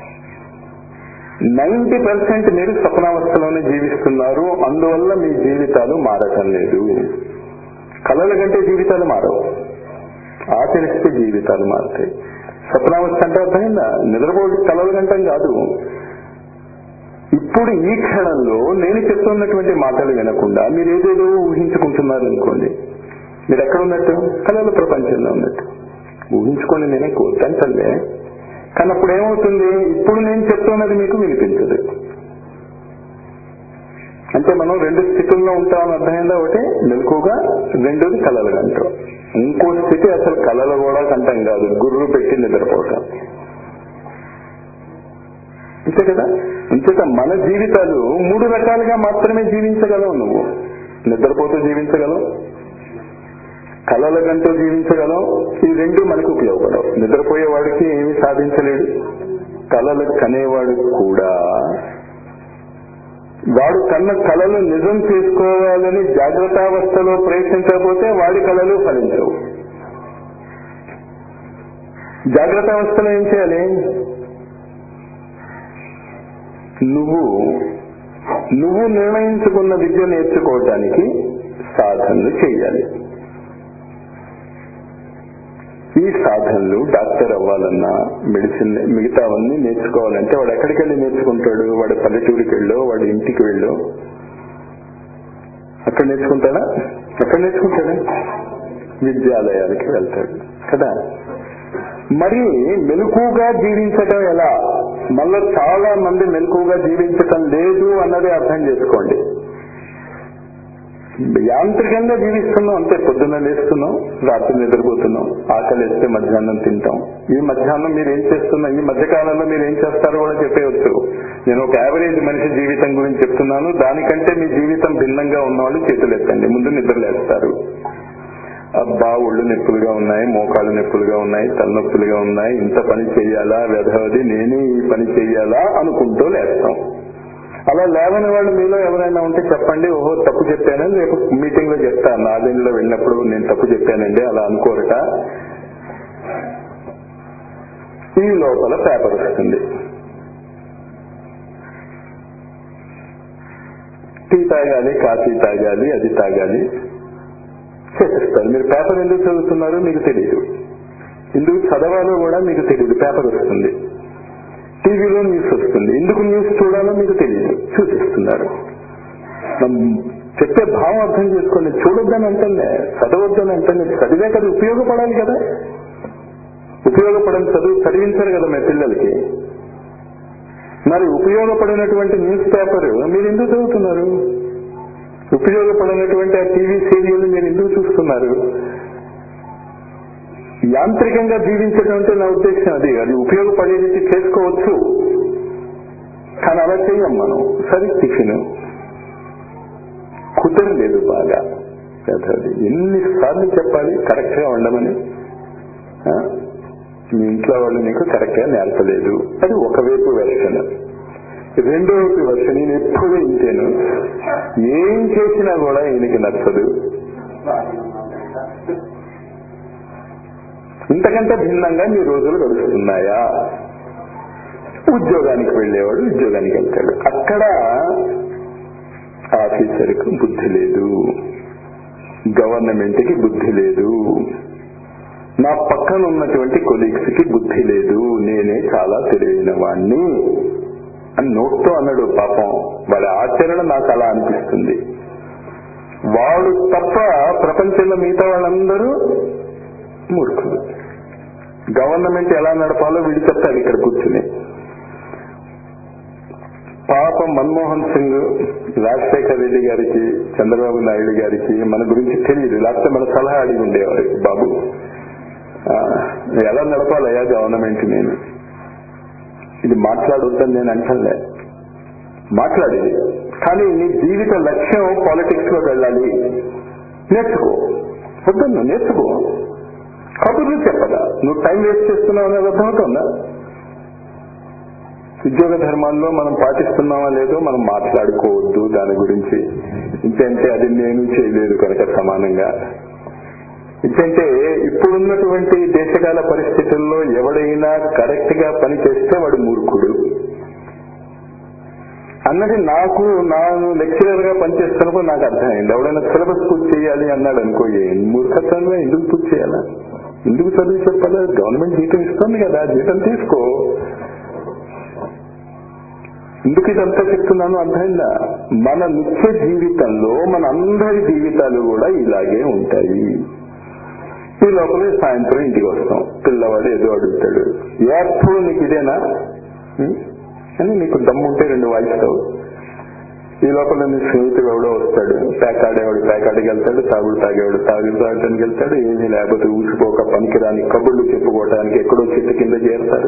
నైన్టీ పర్సెంట్ మీరు స్వప్నావస్థలోనే జీవిస్తున్నారు అందువల్ల మీ జీవితాలు మారటం లేదు కళల కంటే జీవితాలు మారవు ఆచరిస్తే జీవితాలు మారుతాయి స్వప్నావస్థ అంటే అర్థమైందా నిద్రపో కళలు గంటం కాదు ఇప్పుడు ఈ క్షణంలో నేను చెప్తున్నటువంటి మాటలు వినకుండా మీరు ఏదేదో ఊహించుకుంటున్నారు అనుకోండి మీరు ఎక్కడ ఉన్నట్టు కళల ప్రపంచంలో ఉన్నట్టు ఊహించుకోండి నేనే కోరుతాంటలే కానీ అప్పుడు ఏమవుతుంది ఇప్పుడు నేను చెప్తున్నది మీకు వినిపించదు అంటే మనం రెండు స్థితుల్లో ఉంటామని అర్థమైందా ఒకటి మెలకుగా రెండోది కళలు కంటాం ఇంకో స్థితి అసలు కళలు కూడా కంటాం కాదు గుర్రు పెట్టి నిద్రపోవటం అంతే కదా అంచేత మన జీవితాలు మూడు రకాలుగా మాత్రమే జీవించగలవు నువ్వు నిద్రపోతూ జీవించగలవు కళల గంటూ జీవించగలం ఈ రెండు మనకు ఉపయోగపడవు నిద్రపోయేవాడికి ఏమి సాధించలేడు కళలు కనేవాడు కూడా వాడు కన్న కళలు నిజం చేసుకోవాలని జాగ్రత్తావస్థలో ప్రయత్నించకపోతే వాడి కళలు ఫలించవు జాగ్రత్తావస్థలో ఏం చేయాలి నువ్వు నువ్వు నిర్ణయించుకున్న విద్య నేర్చుకోవటానికి సాధనలు చేయాలి ఈ సాధనలు డాక్టర్ అవ్వాలన్నా మెడిసిన్ మిగతావన్నీ నేర్చుకోవాలంటే వాడు ఎక్కడికి వెళ్ళి నేర్చుకుంటాడు వాడు పల్లెటూరికి వెళ్ళో వాడి ఇంటికి వెళ్ళో అక్కడ నేర్చుకుంటాడా ఎక్కడ నేర్చుకుంటాడా విద్యాలయాలకి వెళ్తాడు కదా మరి మెలకుగా జీవించటం ఎలా మళ్ళీ చాలా మంది మెలకుగా జీవించటం లేదు అన్నది అర్థం చేసుకోండి యాంత్రికంగా జీవిస్తున్నాం అంతే పొద్దున్న లేస్తున్నాం రాత్రి నిద్రపోతున్నాం ఆకలి వేస్తే మధ్యాహ్నం తింటాం ఈ మధ్యాహ్నం మీరు ఏం చేస్తున్నా ఈ మధ్యకాలంలో మీరు ఏం చేస్తారో కూడా చెప్పేయచ్చు నేను ఒక యావరేజ్ మనిషి జీవితం గురించి చెప్తున్నాను దానికంటే మీ జీవితం భిన్నంగా ఉన్నవాళ్ళు చేతులు ఎత్తండి ముందు నిద్ర లేస్తారు అబ్బా ఒళ్ళు నొప్పులుగా ఉన్నాయి మోకాళ్ళు నొప్పులుగా ఉన్నాయి తలనొప్పులుగా ఉన్నాయి ఇంత పని చేయాలా వ్యధవది నేనే ఈ పని చేయాలా అనుకుంటూ లేస్తాం అలా లేవని వాళ్ళు మీలో ఎవరైనా ఉంటే చెప్పండి ఓహో తప్పు చెప్పానని రేపు మీటింగ్ లో చెప్తాను నాదేళ్ళలో వెళ్ళినప్పుడు నేను తప్పు చెప్పానండి అలా అనుకోరట ఈ లోపల పేపర్ వస్తుంది టీ తాగాలి కాఫీ తాగాలి అది తాగాలి చేసేస్తారు మీరు పేపర్ ఎందుకు చదువుతున్నారో మీకు తెలియదు ఎందుకు చదవాలో కూడా మీకు తెలియదు పేపర్ వస్తుంది టీవీలో న్యూస్ వస్తుంది ఎందుకు న్యూస్ చూడాలో మీకు తెలియదు చూపిస్తున్నారు మనం చెప్పే భావం అర్థం చేసుకోండి చూడొద్దని అంటలే చదవద్దని అంటలే చదివే కదా ఉపయోగపడాలి కదా ఉపయోగపడని చదువు చదివించారు కదా మీ పిల్లలకి మరి ఉపయోగపడినటువంటి న్యూస్ పేపర్ మీరు ఎందుకు చదువుతున్నారు ఉపయోగపడినటువంటి ఆ టీవీ సీరియల్ మీరు ఎందుకు చూస్తున్నారు యాంత్రికంగా జీవించడం అంటే నా ఉద్దేశం అది అది ఉపయోగపడేది చేసుకోవచ్చు కానీ అలా చెయ్యం మనం సరే టిఫిన్ కుదరలేదు బాగా అది ఎన్నిసార్లు చెప్పాలి కరెక్ట్ గా ఉండమని ఆ? మీ ఇంట్లో వాళ్ళు నీకు కరెక్ట్ గా నేర్పలేదు అది ఒకవైపు వెర్షన్ రెండో వైపు వెర్షన్ నేను ఎప్పుడు ఇంతేను ఏం చేసినా కూడా ఈయనకి నచ్చదు ఇంతకంటే భిన్నంగా మీ రోజులు గడుస్తున్నాయా ఉద్యోగానికి వెళ్ళేవాడు ఉద్యోగానికి వెళ్తాడు అక్కడ ఆఫీసర్కు బుద్ధి లేదు గవర్నమెంట్ కి బుద్ధి లేదు నా పక్కన ఉన్నటువంటి కొలీగ్స్ కి బుద్ధి లేదు నేనే చాలా తెలివైన వాణ్ణి అని నోట్తో అన్నాడు పాపం వాడి ఆచరణ నాకు అలా అనిపిస్తుంది వాడు తప్ప ప్రపంచంలో మిగతా వాళ్ళందరూ మూర్ఖులు గవర్నమెంట్ ఎలా నడపాలో వీడు చెప్తాడు ఇక్కడ కూర్చుని పాపం మన్మోహన్ సింగ్ రాజశేఖర్ రెడ్డి గారికి చంద్రబాబు నాయుడు గారికి మన గురించి తెలియదు లేకపోతే మన సలహా అడిగి ఉండేవారు బాబు ఆ, ఎలా నడపాలయ్యా గవర్నమెంట్ నేను ఇది మాట్లాడొద్దని నేను అంటలే మాట్లాడేది కానీ నీ జీవిత లక్ష్యం పాలిటిక్స్ లో వెళ్ళాలి నేర్చుకో వద్దన్నా నేర్చుకో కబుర్లు చెప్పదా నువ్వు టైం వేస్ట్ చేస్తున్నావు అనేది అర్థమవుతుందా ఉద్యోగ ధర్మాల్లో మనం పాటిస్తున్నామా లేదో మనం మాట్లాడుకోవద్దు దాని గురించి ఇంకంటే అది నేను చేయలేదు కనుక సమానంగా ఇంకంటే ఇప్పుడున్నటువంటి దేశకాల పరిస్థితుల్లో ఎవడైనా కరెక్ట్ గా పని చేస్తే వాడు మూర్ఖుడు అన్నది నాకు ನಾನು లెక్చరర్ గా పనిచేస్తున్నప్పుడు నాకు అర్థమైంది ఎవడైనా సిలబస్ పూర్తి చేయాలి అన్నాడు అనుకో ఏం మూర్ఖత్వంగా ఎందుకు పూర్తి చేయాలా ఎందుకు చదువు చెప్పాలా గవర్నమెంట్ జీతం ఇస్తుంది కదా జీతం తీసుకో ఎందుకు ఇదంతా చెప్తున్నాను అర్థమైందా మన నిత్య జీవితంలో మన అందరి జీవితాలు కూడా ఇలాగే ఉంటాయి ఈ లోపలే సాయంత్రం ఇంటికి వస్తాం పిల్లవాడు ఏదో అడుగుతాడు ఎప్పుడు నీకు ఇదేనా ఉం? అని నీకు దమ్ముంటే రెండు వాయిస్తావు ఈ లోపల నీ స్నేహితుడు ఎవడో వస్తాడు ప్యాక్ ఆడేవాడు ప్యాక్ ఆడికి వెళ్తాడు తాగుడు తాగేవాడు తాగుడు తాగడానికి వెళ్తాడు ఏమీ లేకపోతే ఊసిపోక పనికిరాని కబుర్లు చెప్పుకోవడానికి ఎక్కడో చెట్టు కింద చేరతారు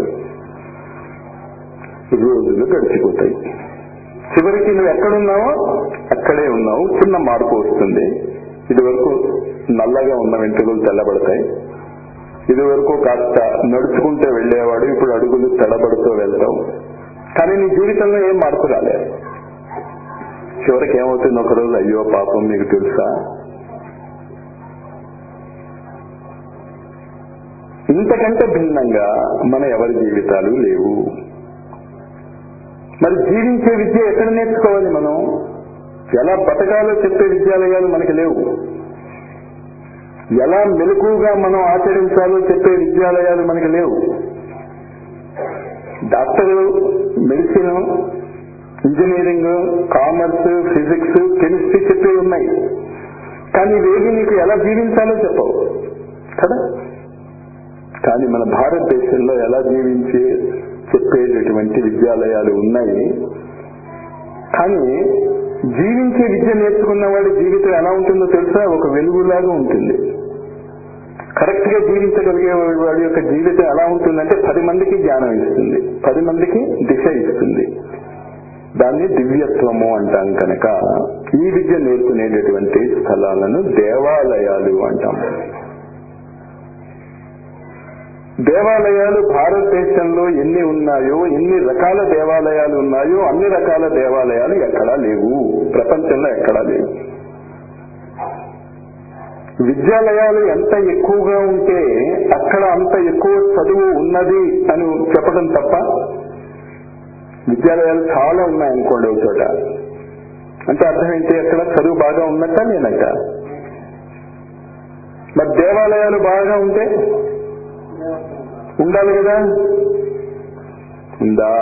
రోజులు గడిచిపోతాయి చివరికి నువ్వు ఎక్కడున్నావో అక్కడే ఉన్నావు చిన్న మార్పు వస్తుంది ఇది వరకు నల్లగా ఉన్న వెంట్రుకలు తెల్లబడతాయి ఇది వరకు కాస్త నడుచుకుంటూ వెళ్లేవాడు ఇప్పుడు అడుగులు తెల్లబడుతూ వెళ్తావు కానీ నీ జీవితంలో ఏం మార్పు రాలేదు చివరికి ఏమవుతుంది ఒకరోజు అయ్యో పాపం మీకు తెలుసా ఇంతకంటే భిన్నంగా మన ఎవరి జీవితాలు లేవు మరి జీవించే విద్య ఎక్కడ నేర్చుకోవాలి మనం ఎలా బతకాలో చెప్పే విద్యాలయాలు మనకి లేవు ఎలా మెలకుగా మనం ఆచరించాలో చెప్పే విద్యాలయాలు మనకి లేవు doctor medicine engineering commerce physics chemistry చెప్పేవి ఉన్నాయి కానీ ఇవేవి నీకు ఎలా జీవించాలో చెప్పవు కదా కానీ మన భారతదేశంలో ఎలా జీవించి చెప్పేటటువంటి విద్యాలయాలు ఉన్నాయి కానీ జీవించే విద్య నేర్చుకున్న వాడి జీవితం ఎలా ఉంటుందో తెలుసా ఒక వెలుగులాగా ఉంటుంది కరెక్ట్ గా జీవించగలిగే వాడి యొక్క జీవితం ఎలా ఉంటుందంటే పది మందికి జ్ఞానం ఇస్తుంది పది మందికి దిశ ఇస్తుంది దాన్ని దివ్యత్వము అంటాం కనుక ఈ విద్య నేర్చుకునేటటువంటి స్థలాలను దేవాలయాలు అంటాం దేవాలయాలు భారతదేశంలో ఎన్ని ఉన్నాయో ఎన్ని రకాల దేవాలయాలు ఉన్నాయో అన్ని రకాల దేవాలయాలు ఎక్కడా లేవు ప్రపంచంలో ఎక్కడా లేవు విద్యాలయాలు ఎంత ఎక్కువగా ఉంటే అక్కడ అంత ఎక్కువ చదువు ఉన్నది అని చెప్పడం తప్ప విద్యాలయాలు చాలా ఉన్నాయనుకోండి ఒక చోట అంటే అర్థం ఏంటి అక్కడ చదువు బాగా ఉన్నట్ట లేనట్ట మరి దేవాలయాలు బాగా ఉంటే ఉండాలి కదా ఉందా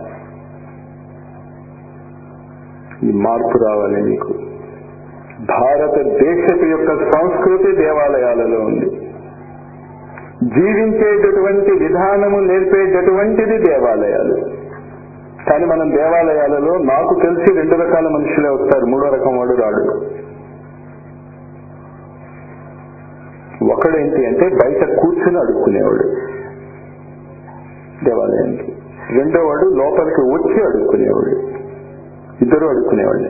ఈ మార్పు రావాలి మీకు భారతదేశపు యొక్క సంస్కృతి దేవాలయాలలో ఉంది జీవించేటటువంటి విధానము నేర్పేటటువంటిది దేవాలయాలు కానీ మనం దేవాలయాలలో నాకు తెలిసి రెండు రకాల మనుషులే వస్తారు మూడో రకం వాడు రాడు ఒకడేంటి అంటే బయట కూర్చుని అడుక్కునేవాడు దేవాలయానికి రెండో వాడు లోపలికి వచ్చి అడుక్కునేవాడు ఇద్దరు అడుక్కునేవాళ్ళే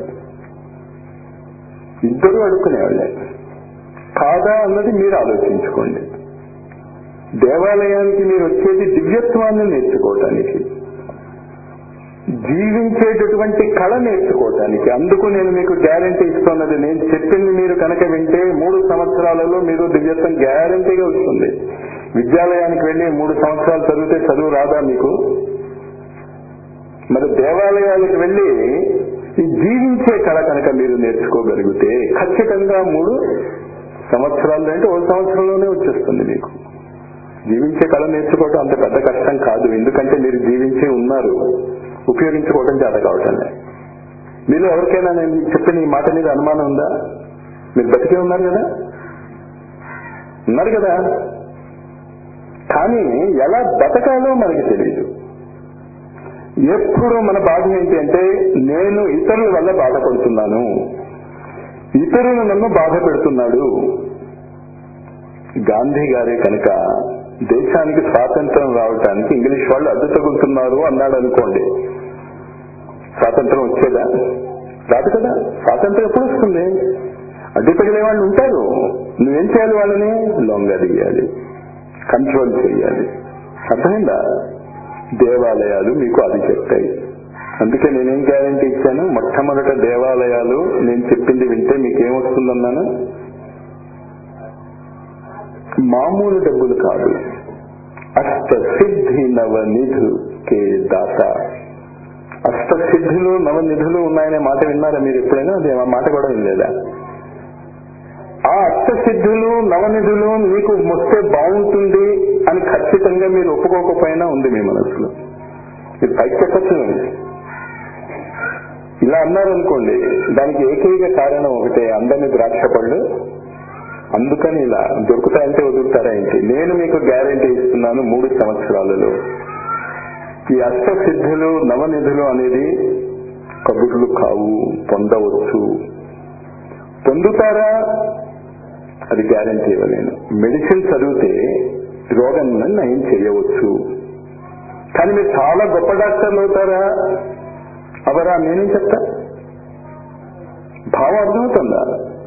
ఇద్దరు అడుక్కునేవాళ్ళే కాదా అన్నది మీరు ఆలోచించుకోండి దేవాలయానికి మీరు వచ్చేది దివ్యత్వాన్ని నేర్చుకోవటానికి జీవించేటటువంటి కళ నేర్చుకోవటానికి అందుకు నేను మీకు గ్యారంటీ ఇస్తున్నది నేను చెప్పింది మీరు కనుక వింటే మూడు సంవత్సరాలలో మీరు దివ్యత్వం గ్యారంటీగా వస్తుంది విద్యాలయానికి వెళ్ళి మూడు సంవత్సరాలు చదివితే చదువు రాదా మీకు మరి దేవాలయాలకు వెళ్ళి ఈ జీవించే కళ కనుక మీరు నేర్చుకోగలిగితే ఖచ్చితంగా మూడు సంవత్సరాలు అంటే ఒక సంవత్సరంలోనే వచ్చేస్తుంది మీకు జీవించే కళ నేర్చుకోవడం అంత పెద్ద కష్టం కాదు ఎందుకంటే మీరు జీవించే ఉన్నారు ఉపయోగించుకోవడం చేత కావటం మీరు ఎవరికైనా నేను చెప్పిన ఈ మాట మీద అనుమానం ఉందా మీరు బతికే ఉన్నారు కదా ఉన్నారు కదా కానీ ఎలా బతకాలో మనకి తెలియదు ఎప్పుడు మన బాధ ఏంటి అంటే నేను ఇతరుల వల్ల బాధపడుతున్నాను ఇతరులు నన్ను బాధ పెడుతున్నాడు గాంధీ గారే కనుక దేశానికి స్వాతంత్రం రావటానికి ఇంగ్లీష్ వాళ్ళు అడ్డు తగులుతున్నారు అన్నాడు అనుకోండి స్వాతంత్రం వచ్చేదా రాదు కదా స్వాతంత్రం ఎప్పుడు వస్తుంది అడ్డు తగిలే వాళ్ళు ఉంటారు నువ్వేం చేయాలి వాళ్ళని లొంగదీయాలి కంట్రోల్ చేయాలి అర్థమైందా దేవాలయాలు మీకు అది చెప్తాయి అందుకే నేనేం గ్యారంటీ ఇచ్చాను మొట్టమొదట దేవాలయాలు నేను చెప్పింది వింటే మీకేమొస్తుందన్నాను మామూలు డబ్బులు కాదు అష్ట సిద్ధి నవనిధు కే దాత అష్ట సిద్ధులు నవనిధులు ఉన్నాయనే మాట విన్నారా మీరు ఎప్పుడైనా అది ఆ మాట కూడా వినలేదా ఆ అష్ట సిద్ధులు నవనిధులు మీకు వస్తే బాగుంటుంది అని ఖచ్చితంగా మీరు ఒప్పుకోకపోయినా ఉంది మీ మనసులో మీరు పైకి చెప్పచ్చు ఇలా అన్నారనుకోండి దానికి ఏకైక కారణం ఒకటే అందని ద్రాక్ష పళ్ళు అందుకని ఇలా దొరుకుతాయంటే వదులుతారా ఏంటి నేను మీకు గ్యారంటీ ఇస్తున్నాను మూడు సంవత్సరాలలో ఈ అష్ట సిద్ధులు నవనిధులు అనేది కబుర్లు కావు పొందవచ్చు పొందుతారా అది గ్యారంటీ ఇవ్వలేను మెడిసిన్ చదివితే రోగం నయం చేయవచ్చు కానీ మీరు చాలా గొప్ప డాక్టర్లు అవుతారా అవరా నేనేం చెప్తా భావం అర్థమవుతుందా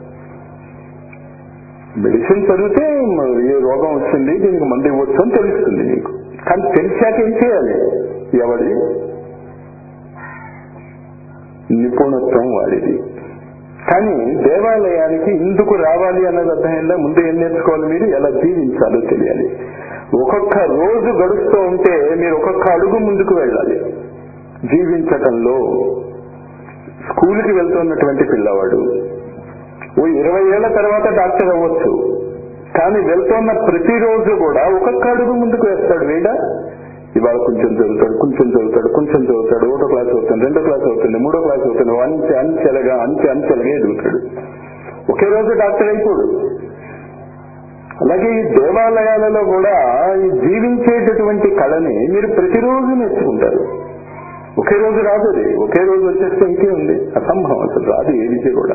మెడిసిన్ చదివితే ఏ రోగం వచ్చింది దీనికి మందు ఇవ్వచ్చు అని తెలుస్తుంది మీకు కానీ తెలిసాక ఏం చేయాలి ఎవడి నిపుణత్వం వాడిది కానీ దేవాలయానికి ఇందుకు రావాలి అన్నది అర్థమైందా ముందు ఏం నేర్చుకోవాలి మీరు ఎలా జీవించాలో తెలియాలి ఒక్కొక్క రోజు గడుస్తూ ఉంటే మీరు ఒక్కొక్క అడుగు ముందుకు వెళ్ళాలి జీవించటంలో స్కూల్కి వెళ్తున్నటువంటి పిల్లవాడు ఓ ఇరవై ఏళ్ల తర్వాత డాక్టర్ అవ్వచ్చు కానీ వెళ్తున్న ప్రతిరోజు కూడా ఒక్కొక్క అడుగు ముందుకు వేస్తాడు వీడ ఇవాళ కొంచెం చదువుతాడు కొంచెం చదువుతాడు కొంచెం చదువుతాడు ఒకటో క్లాస్ అవుతుంది రెండో క్లాస్ అవుతుంది మూడో క్లాస్ అవుతుంది అంచె అంచెలుగా అంచె అంచెలుగా ఎదుగుతాడు ఒకే రోజు డాక్టర్ అయిపోడు అలాగే ఈ దేవాలయాలలో కూడా ఈ జీవించేటటువంటి కళని మీరు ప్రతిరోజు నేర్చుకుంటారు ఒకే రోజు రాదు అది ఒకే రోజు వచ్చేస్తే ఇంకే ఉంది అసంభవం అసలు రాదు ఏ విద్య కూడా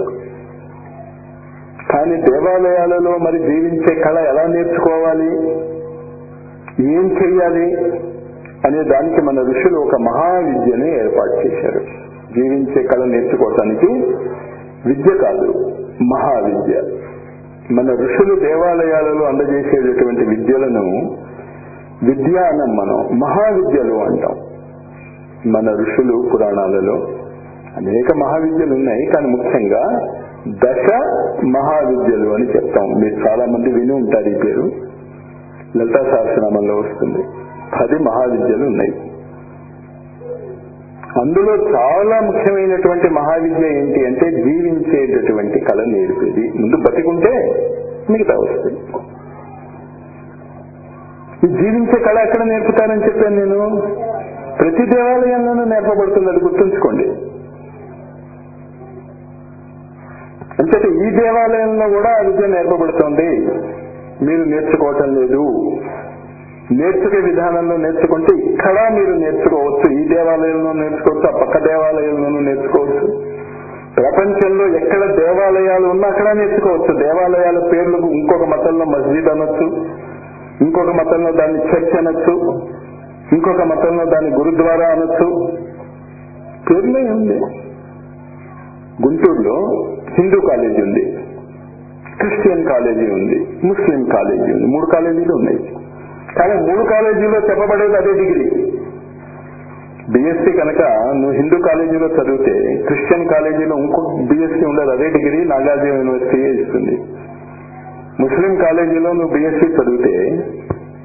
కానీ దేవాలయాలలో మరి జీవించే కళ ఎలా నేర్చుకోవాలి ఏం చెయ్యాలి అనే దానికి మన ఋషులు ఒక మహావిద్యని ఏర్పాటు చేశారు జీవించే కళ నేర్చుకోవటానికి విద్య కాదు మహావిద్య మన ఋషులు దేవాలయాలలో అందజేసేటటువంటి విద్యలను విద్య అనం మనం మహావిద్యలు అంటాం మన ఋషులు పురాణాలలో అనేక మహావిద్యలు ఉన్నాయి కానీ ముఖ్యంగా దశ మహావిద్యలు అని చెప్తాం మీరు చాలా మంది విని ఉంటారు ఈ పేరు లలితా సహస్రనామంలో వస్తుంది పది మహావిద్యలు ఉన్నాయి అందులో చాలా ముఖ్యమైనటువంటి మహావిద్య ఏంటి అంటే జీవించేటటువంటి కళ నేర్పేది ముందు బతికుంటే మిగతా వస్తుంది ఈ జీవించే కళ ఎక్కడ నేర్పుతానని చెప్పాను నేను ప్రతి దేవాలయంలోనూ నేర్పబడుతుంది అది గుర్తుంచుకోండి అంచేత ఈ దేవాలయంలో కూడా ఆ విద్య నేర్పబడుతోంది మీరు నేర్చుకోవటం లేదు నేర్చుకే విధానంలో నేర్చుకుంటే ఇక్కడ మీరు నేర్చుకోవచ్చు ఈ దేవాలయంలో నేర్చుకోవచ్చు ఆ పక్క దేవాలయంలోనూ నేర్చుకోవచ్చు ప్రపంచంలో ఎక్కడ దేవాలయాలు ఉన్నా అక్కడ నేర్చుకోవచ్చు దేవాలయాల పేర్లు ఇంకొక మతంలో మస్జిద్ అనొచ్చు ఇంకొక మతంలో దాన్ని చర్చ్ అనొచ్చు ఇంకొక మతంలో దాన్ని గురుద్వారా అనొచ్చు పేర్లే ఉంది గుంటూరులో హిందూ కాలేజీ ఉంది క్రిస్టియన్ కాలేజీ ఉంది ముస్లిం కాలేజీ ఉంది మూడు కాలేజీలు ఉన్నాయి కానీ మూడు కాలేజీలో చెప్పబడేది అదే డిగ్రీ బిఎస్సి కనుక నువ్వు హిందూ కాలేజీలో చదివితే క్రిస్టియన్ కాలేజీలో ఇంకో బిఎస్సి ఉండదు అదే డిగ్రీ నాగార్జున యూనివర్సిటీ ఇస్తుంది ముస్లిం కాలేజీలో నువ్వు బిఎస్సి చదివితే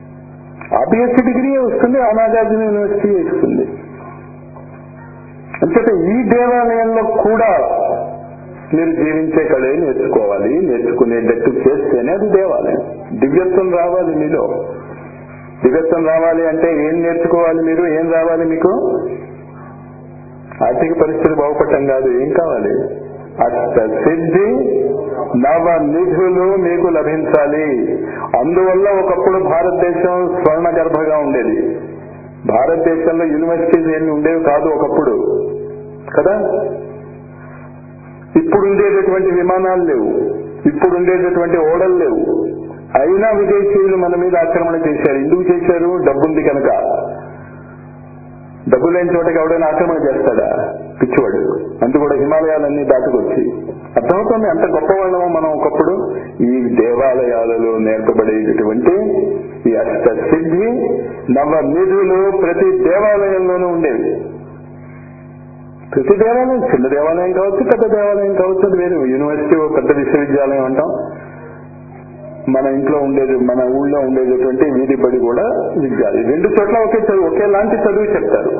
ఆ బిఎస్సీ డిగ్రీ వస్తుంది ఆ నాగార్జున యూనివర్సిటీ ఇస్తుంది అంచేత ఈ దేవాలయంలో కూడా మీరు జీవించే కళే నేర్చుకోవాలి నేర్చుకునేటట్టు చేస్తేనే అది దేవాలయం దివ్యత్వం రావాలి మీలో దివ్యత్వం రావాలి అంటే ఏం నేర్చుకోవాలి మీరు ఏం రావాలి మీకు ఆర్థిక పరిస్థితి బాగుపడటం కాదు ఏం కావాలి అష్ట సిద్ధి నవ నిధులు మీకు లభించాలి అందువల్ల ఒకప్పుడు భారతదేశం స్వర్ణ గర్భగా ఉండేది భారతదేశంలో యూనివర్సిటీస్ ఏమి ఉండేవి కాదు ఒకప్పుడు కదా ఇప్పుడు ఉండేటటువంటి విమానాలు లేవు ఇప్పుడు ఉండేటటువంటి ఓడలు లేవు అయినా విదేశీయులు మన మీద ఆక్రమణ చేశారు ఎందుకు చేశారు డబ్బుంది కనుక డబ్బు లేని చోటకి ఎవడైనా ఆక్రమణ చేస్తాడా పిచ్చివాడు అంత కూడా హిమాలయాలన్నీ దాటుకొచ్చి అర్థమవుతుంది అంత గొప్ప వాళ్ళము మనం ఒకప్పుడు ఈ దేవాలయాలలో నేర్పబడేటటువంటి ఈ అష్ట సిద్ధి నవ నిధులు ప్రతి దేవాలయంలోనూ ఉండేవి ప్రతి దేవాలయం చిన్న దేవాలయం కావచ్చు పెద్ద దేవాలయం కావచ్చు అది వేరు యూనివర్సిటీ ఓ పెద్ద విశ్వవిద్యాలయం అంటాం మన ఇంట్లో ఉండేది మన ఊళ్ళో ఉండేటటువంటి వీధి బడి కూడా విద్యాలయం రెండు చోట్ల ఒకే చదువు ఒకేలాంటి చదువు చెప్తారు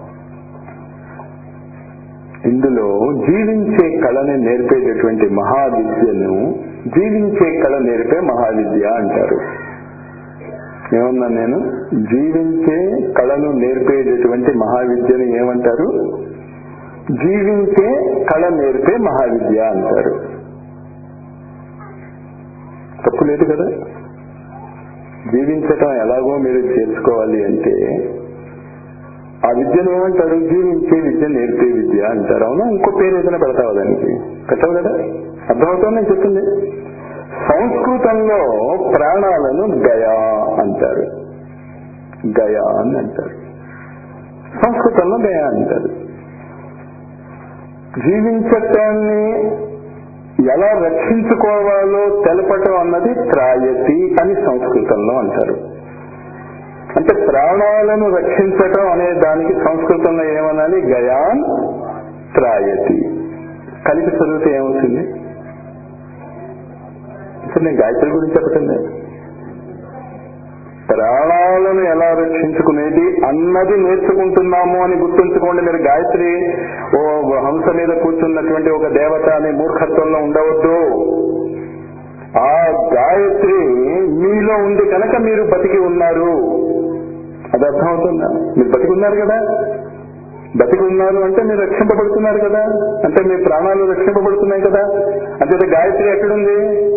ఇందులో జీవించే కళని నేర్పేటటువంటి మహావిద్యను జీవించే కళ నేర్పే మహావిద్య అంటారు ఏమన్నా నేను జీవించే కళను నేర్పేటటువంటి మహావిద్యను ఏమంటారు జీవించే కళ నేర్పే మహావిద్య అంటారు తప్పు లేదు కదా జీవించటం ఎలాగో మీరు చేర్చుకోవాలి అంటే ఆ విద్యను ఏమంటారు జీవించే విద్య నేర్పే విద్య అంటారు అవునా ఇంకో పేరు ఏదైనా పెడతావు దానికి పెట్టవు కదా అర్థమవుతుంది నేను చెప్పింది సంస్కృతంలో ప్రాణాలను గయా అంటారు గయా అని అంటారు సంస్కృతంలో గయా అంటారు జీవించటాన్ని ఎలా రక్షించుకోవాలో తెలపటం అన్నది త్రాయతి అని సంస్కృతంలో అంటారు అంటే ప్రాణాలను రక్షించటం అనే దానికి సంస్కృతంలో ఏమనాలి గయాన్ త్రాయతి కలిపి చదివితే ఏమవుతుంది ఇప్పుడు నేను గాయత్రి గురించి చెప్పటం లేదు ప్రాణాలను ఎలా రక్షించుకునేది అన్నది నేర్చుకుంటున్నాము అని గుర్తుంచుకోండి మీరు గాయత్రి ఓ హంస మీద కూర్చున్నటువంటి ఒక దేవత అనే మూర్ఖత్వంలో ఉండవద్దు ఆ గాయత్రి మీలో ఉంది కనుక మీరు బతికి ఉన్నారు అది అర్థమవుతుందా మీరు బతికి ఉన్నారు కదా బతికి ఉన్నారు అంటే మీరు రక్షింపబడుతున్నారు కదా అంటే మీ ప్రాణాలు రక్షింపబడుతున్నాయి కదా అంటే గాయత్రి ఎక్కడుంది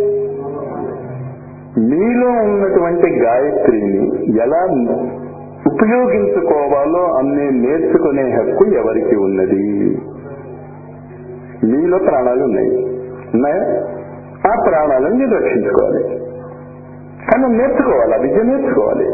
మీలో ఉన్నటువంటి గాయత్రిని ఎలా ఉపయోగించుకోవాలో అన్ని నేర్చుకునే హక్కు ఎవరికి ఉన్నది మీలో ప్రాణాలు ఉన్నాయి ఉన్నాయా ఆ ప్రాణాలను మీరు రక్షించుకోవాలి కానీ నేర్చుకోవాలి ఆ విద్య నేర్చుకోవాలి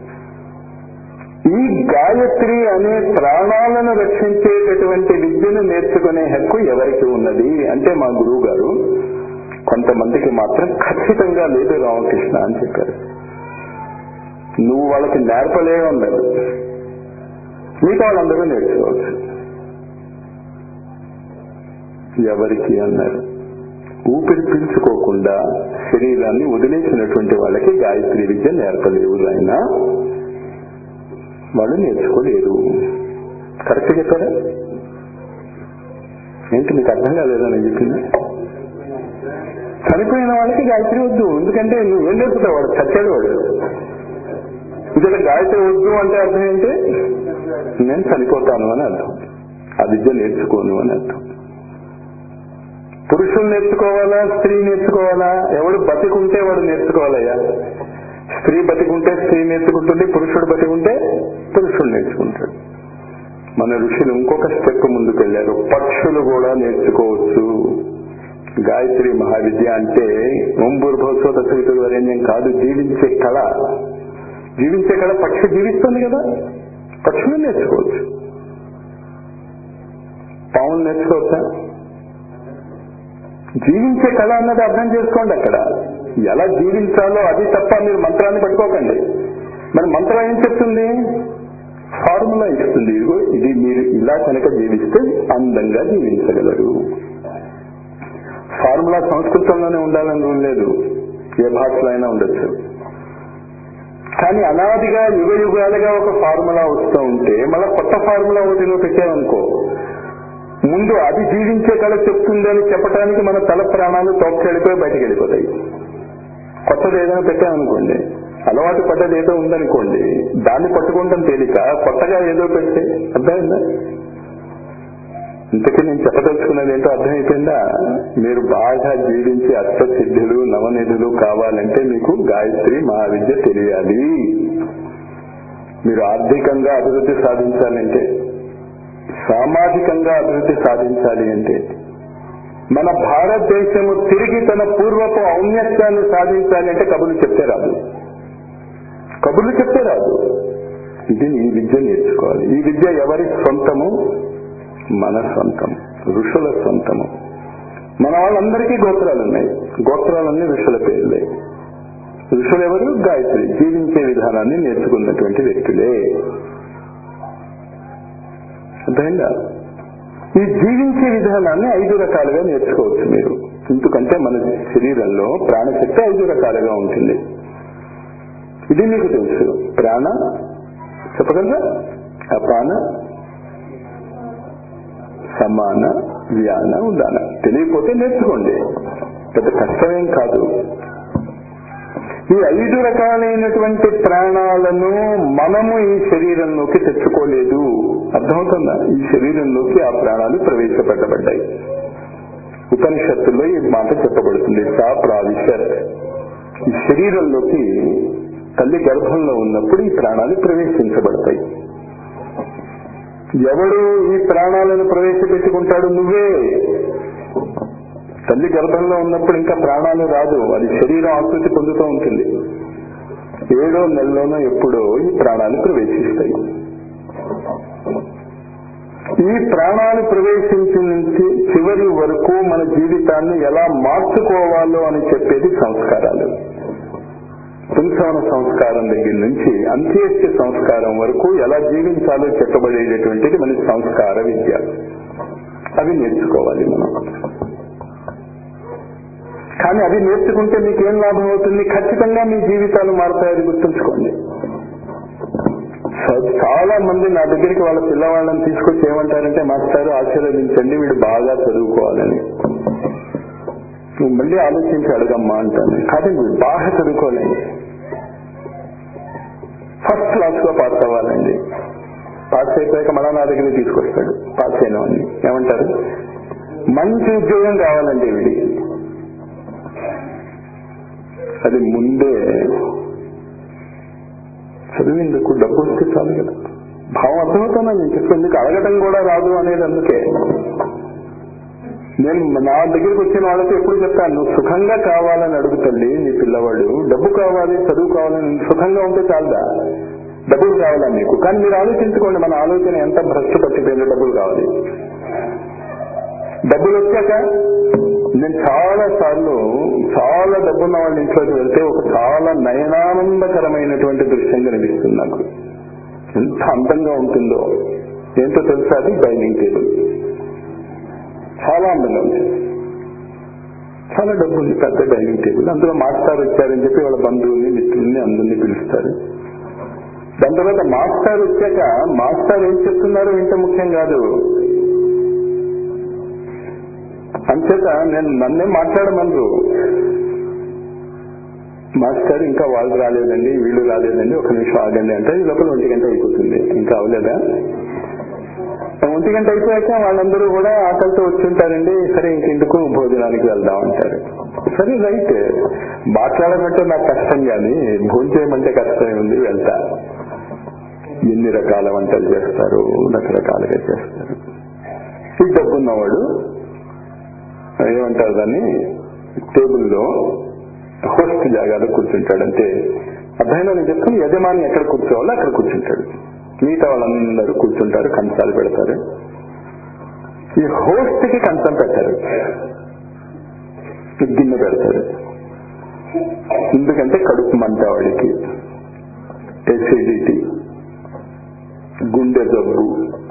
ఈ గాయత్రి అనే ప్రాణాలను రక్షించేటటువంటి విద్యను నేర్చుకునే హక్కు ఎవరికి ఉన్నది అంటే మా గురువు గారు కొంతమందికి మాత్రం ఖచ్చితంగా లేదు రామకృష్ణ అని చెప్పారు నువ్వు వాళ్ళకి నేర్పలేవు ఉండదు మిగతా వాళ్ళందరూ నేర్చుకోవచ్చు ఎవరికి అన్నారు ఊపిరి పీల్చుకోకుండా శరీరాన్ని వదిలేసినటువంటి వాళ్ళకి గాయత్రి విద్య నేర్పలేవు ఆయన వాళ్ళు నేర్చుకోలేరు కరెక్ట్ చెప్పారా ఏంటి మీకు అర్థం కాలేదని చెప్పింది చనిపోయిన వాళ్ళకి గాయత్రి వద్దు ఎందుకంటే నువ్వు ఏం నేర్పుతావు వాడు చచ్చాడు వాడు ఇక్కడ గాయత్రి వద్దు అంటే అర్థం ఏంటి నేను చనిపోతాను అని అర్థం ఆ విద్య నేర్చుకోను అని అర్థం పురుషులు నేర్చుకోవాలా స్త్రీ నేర్చుకోవాలా ఎవడు బతికుంటే వాడు నేర్చుకోవాలయ్యా స్త్రీ బతికుంటే స్త్రీ నేర్చుకుంటుంది పురుషుడు బతికుంటే పురుషుడు నేర్చుకుంటాడు మన ఋషులు ఇంకొక స్టెప్ ముందుకు వెళ్ళారు పక్షులు కూడా నేర్చుకోవచ్చు గాయత్రి మహావిద్య అంటే ఓంబూర్భోత్సవ దశవితుడు వరేణ్యం కాదు జీవించే కళ జీవించే కళ పక్షి జీవిస్తుంది కదా పక్షులు నేర్చుకోవచ్చు పావులు నేర్చుకోవచ్చా జీవించే కళ అన్నది అర్థం చేసుకోండి అక్కడ ఎలా జీవించాలో అది తప్ప మీరు మంత్రాన్ని పట్టుకోకండి మరి మంత్రం ఏం చెప్తుంది ఫార్ములా ఇస్తుంది ఇదిగో ఇది మీరు ఇలా కనుక జీవిస్తే అందంగా జీవించగలరు ఫార్ములా సంస్కృతంలోనే ఉండాలని రూల్ లేదు ఏ భాషలో అయినా ఉండొచ్చు కానీ అనాదిగా యుగ యుగాలుగా ఒక ఫార్ములా వస్తూ ఉంటే మళ్ళీ కొత్త ఫార్ములా ఒకటి నువ్వు పెట్టావనుకో ముందు అది జీవించే కళ చెప్తుందని చెప్పడానికి మన తల ప్రాణాలు తోక్కెళ్ళిపోయి బయటకు వెళ్ళిపోతాయి కొత్తది ఏదైనా పెట్టామనుకోండి అలవాటు పడ్డది ఏదో ఉందనుకోండి దాన్ని పట్టుకుంటాం తేలిక కొత్తగా ఏదో పెడితే అర్థమైందా ఇంతకీ నేను చెప్పదలుచుకున్నది ఏంటో అర్థమైపోయిందా మీరు బాగా జీవించి అష్టసిద్ధులు నవనిధులు కావాలంటే మీకు గాయత్రి మహావిద్య తెలియాలి మీరు ఆర్థికంగా అభివృద్ధి సాధించాలంటే సామాజికంగా అభివృద్ధి సాధించాలి అంటే మన భారతదేశము తిరిగి తన పూర్వపు ఔన్నత్యాన్ని సాధించాలి అంటే కబుర్లు చెప్తే రాదు కబుర్లు చెప్తే రాదు ఇది ఈ విద్య నేర్చుకోవాలి ఈ విద్య ఎవరి సొంతము మన సొంతం ఋషుల సొంతము మన వాళ్ళందరికీ గోత్రాలు ఉన్నాయి గోత్రాలన్నీ ఋషుల పేర్లే ఋషులు ఎవరు గాయత్రి జీవించే విధానాన్ని నేర్చుకున్నటువంటి వ్యక్తులే అర్థమైందా ఈ జీవించే విధానాన్ని ఐదు రకాలుగా నేర్చుకోవచ్చు మీరు ఎందుకంటే మన శరీరంలో ప్రాణశక్తి ఐదు రకాలుగా ఉంటుంది ఇది మీకు తెలుసు ప్రాణ చెప్పగలరా అపాన సమాన వ్యాన ఉదాన తెలియకపోతే నేర్చుకోండి పెద్ద కష్టమేం కాదు ఈ ఐదు రకాలైనటువంటి ప్రాణాలను మనము ఈ శరీరంలోకి తెచ్చుకోలేదు అర్థమవుతుందా ఈ శరీరంలోకి ఆ ప్రాణాలు ప్రవేశపెట్టబడ్డాయి ఉపనిషత్తుల్లో ఈ మాట చెప్పబడుతుంది సా ప్రావిశత్ ఈ శరీరంలోకి తల్లి గర్భంలో ఉన్నప్పుడు ఈ ప్రాణాలు ప్రవేశించబడతాయి ఎవడు ఈ ప్రాణాలను ప్రవేశపెట్టుకుంటాడు నువ్వే తల్లి గర్భంలో ఉన్నప్పుడు ఇంకా ప్రాణాలు రాదు అది శరీరం ఆకృతి పొందుతూ ఉంటుంది ఏడో నెలలోనో ఎప్పుడో ఈ ప్రాణాలు ప్రవేశిస్తాయి ఈ ప్రాణాలు ప్రవేశించి నుంచి చివరి వరకు మన జీవితాన్ని ఎలా మార్చుకోవాలో అని చెప్పేది సంస్కారాలు పుంసవన సంస్కారం దగ్గర నుంచి అంత్యేష్టి సంస్కారం వరకు ఎలా జీవించాలో చెప్పబడేటటువంటిది మన సంస్కార విద్య అవి నేర్చుకోవాలి మనం కానీ అది నేర్చుకుంటే మీకు ఏం లాభం అవుతుంది ఖచ్చితంగా మీ జీవితాలు మారుతాయని గుర్తుంచుకోండి చాలా మంది నా దగ్గరికి వాళ్ళ పిల్లవాళ్ళని తీసుకొచ్చి ఏమంటారంటే మాస్టారు ఆశీర్వదించండి వీడు బాగా చదువుకోవాలని నువ్వు మళ్ళీ ఆలోచించి అడగమ్మా అంటాను కాదండి వీడు బాగా చదువుకోవాలండి ఫస్ట్ క్లాస్ లో పాస్ అవ్వాలండి పాస్ అయిపోయాక మళ్ళా నా దగ్గర తీసుకొస్తాడు పాస్ అయిన వాడిని ఏమంటారు మంచి ఉద్యోగం కావాలండి వీడి అది ముందే చదివేందుకు డబ్బు వస్తే చాలు కదా భావం అర్థమవుతున్నా నేను చెప్పేందుకు అడగటం కూడా రాదు అనేది అందుకే నేను నా దగ్గరికి వచ్చిన వాళ్ళకి ఎప్పుడు చెప్తాను నువ్వు సుఖంగా కావాలని అడుగుతల్లి నీ పిల్లవాడు డబ్బు కావాలి చదువు కావాలని సుఖంగా ఉంటే చాలదా డబ్బులు కావాలా మీకు కానీ మీరు ఆలోచించుకోండి మన ఆలోచన ఎంత భ్రష్టు పట్టిపోయిందో డబ్బులు కావాలి డబ్బులు వచ్చాక నేను చాలా సార్లు చాలా డబ్బున్న వాళ్ళ ఇంట్లోకి వెళ్తే ఒక చాలా నయనానందకరమైనటువంటి దృశ్యం కనిపిస్తుంది నాకు ఎంత అందంగా ఉంటుందో ఏంటో తెలుసా అది డైనింగ్ టేబుల్ చాలా అందంగా ఉంది చాలా డబ్బు ఉంది పెద్ద డైనింగ్ టేబుల్ అందులో మాస్టర్ వచ్చారని చెప్పి వాళ్ళ బంధువుల్ని మిత్రుల్ని అందరినీ పిలుస్తారు దాని తర్వాత మాస్టర్ వచ్చాక మాస్టర్ ఏం చెప్తున్నారో ఇంత ముఖ్యం కాదు అంచేత నేను నన్నే మాట్లాడమనరు మాస్టర్ ఇంకా వాళ్ళు రాలేదండి వీళ్ళు రాలేదండి ఒక నిమిషం ఆగండి అంటే ఈ లోపల ఒంటి గంట అయిపోతుంది ఇంకా అవలేదా ఒంటి గంట అయిపోయాక వాళ్ళందరూ కూడా ఆకలితో వచ్చుంటారండి సరే ఇంకెందుకు భోజనానికి వెళ్దాం అంటారు సరే రైట్ మాట్లాడమంటే నాకు కష్టం కానీ భోజనం చేయమంటే కష్టమే ఉంది వెళ్తా ఎన్ని రకాల వంటలు చేస్తారు రకరకాలుగా చేస్తారు ఈ డబ్బున్నవాడు ఏమంటారు దాన్ని టేబుల్లో హోస్ట్ జాగాలో కూర్చుంటాడంటే అర్థమైనా నేను చెప్తాను యజమాని ఎక్కడ కూర్చోవాలో అక్కడ కూర్చుంటాడు మిగతా వాళ్ళందరూ కూర్చుంటారు కంచాలు పెడతారు ఈ హోస్ట్ కి కంచం పెట్టారు గిన్నె పెడతారు ఎందుకంటే కడుపు మంట వాడికి ఎసిడిటీ గుండె జబ్బు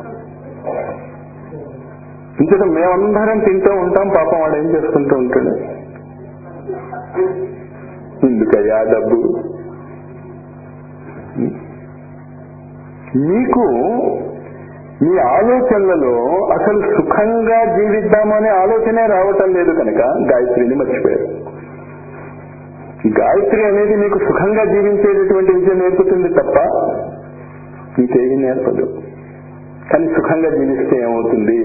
ఇంతట మేమందరం తింటూ ఉంటాం పాపం వాడు ఏం చేసుకుంటూ ఉంటాడు ఎందుకయ్యా డబ్బు మీకు మీ ఆలోచనలలో అసలు సుఖంగా జీవిద్దామనే ఆలోచనే రావటం లేదు కనుక గాయత్రిని మర్చిపోయారు గాయత్రి అనేది మీకు సుఖంగా జీవించేటటువంటి విద్య నేర్పుతుంది తప్ప ఇంకేమీ నేర్పదు కానీ సుఖంగా జీవిస్తే ఏమవుతుంది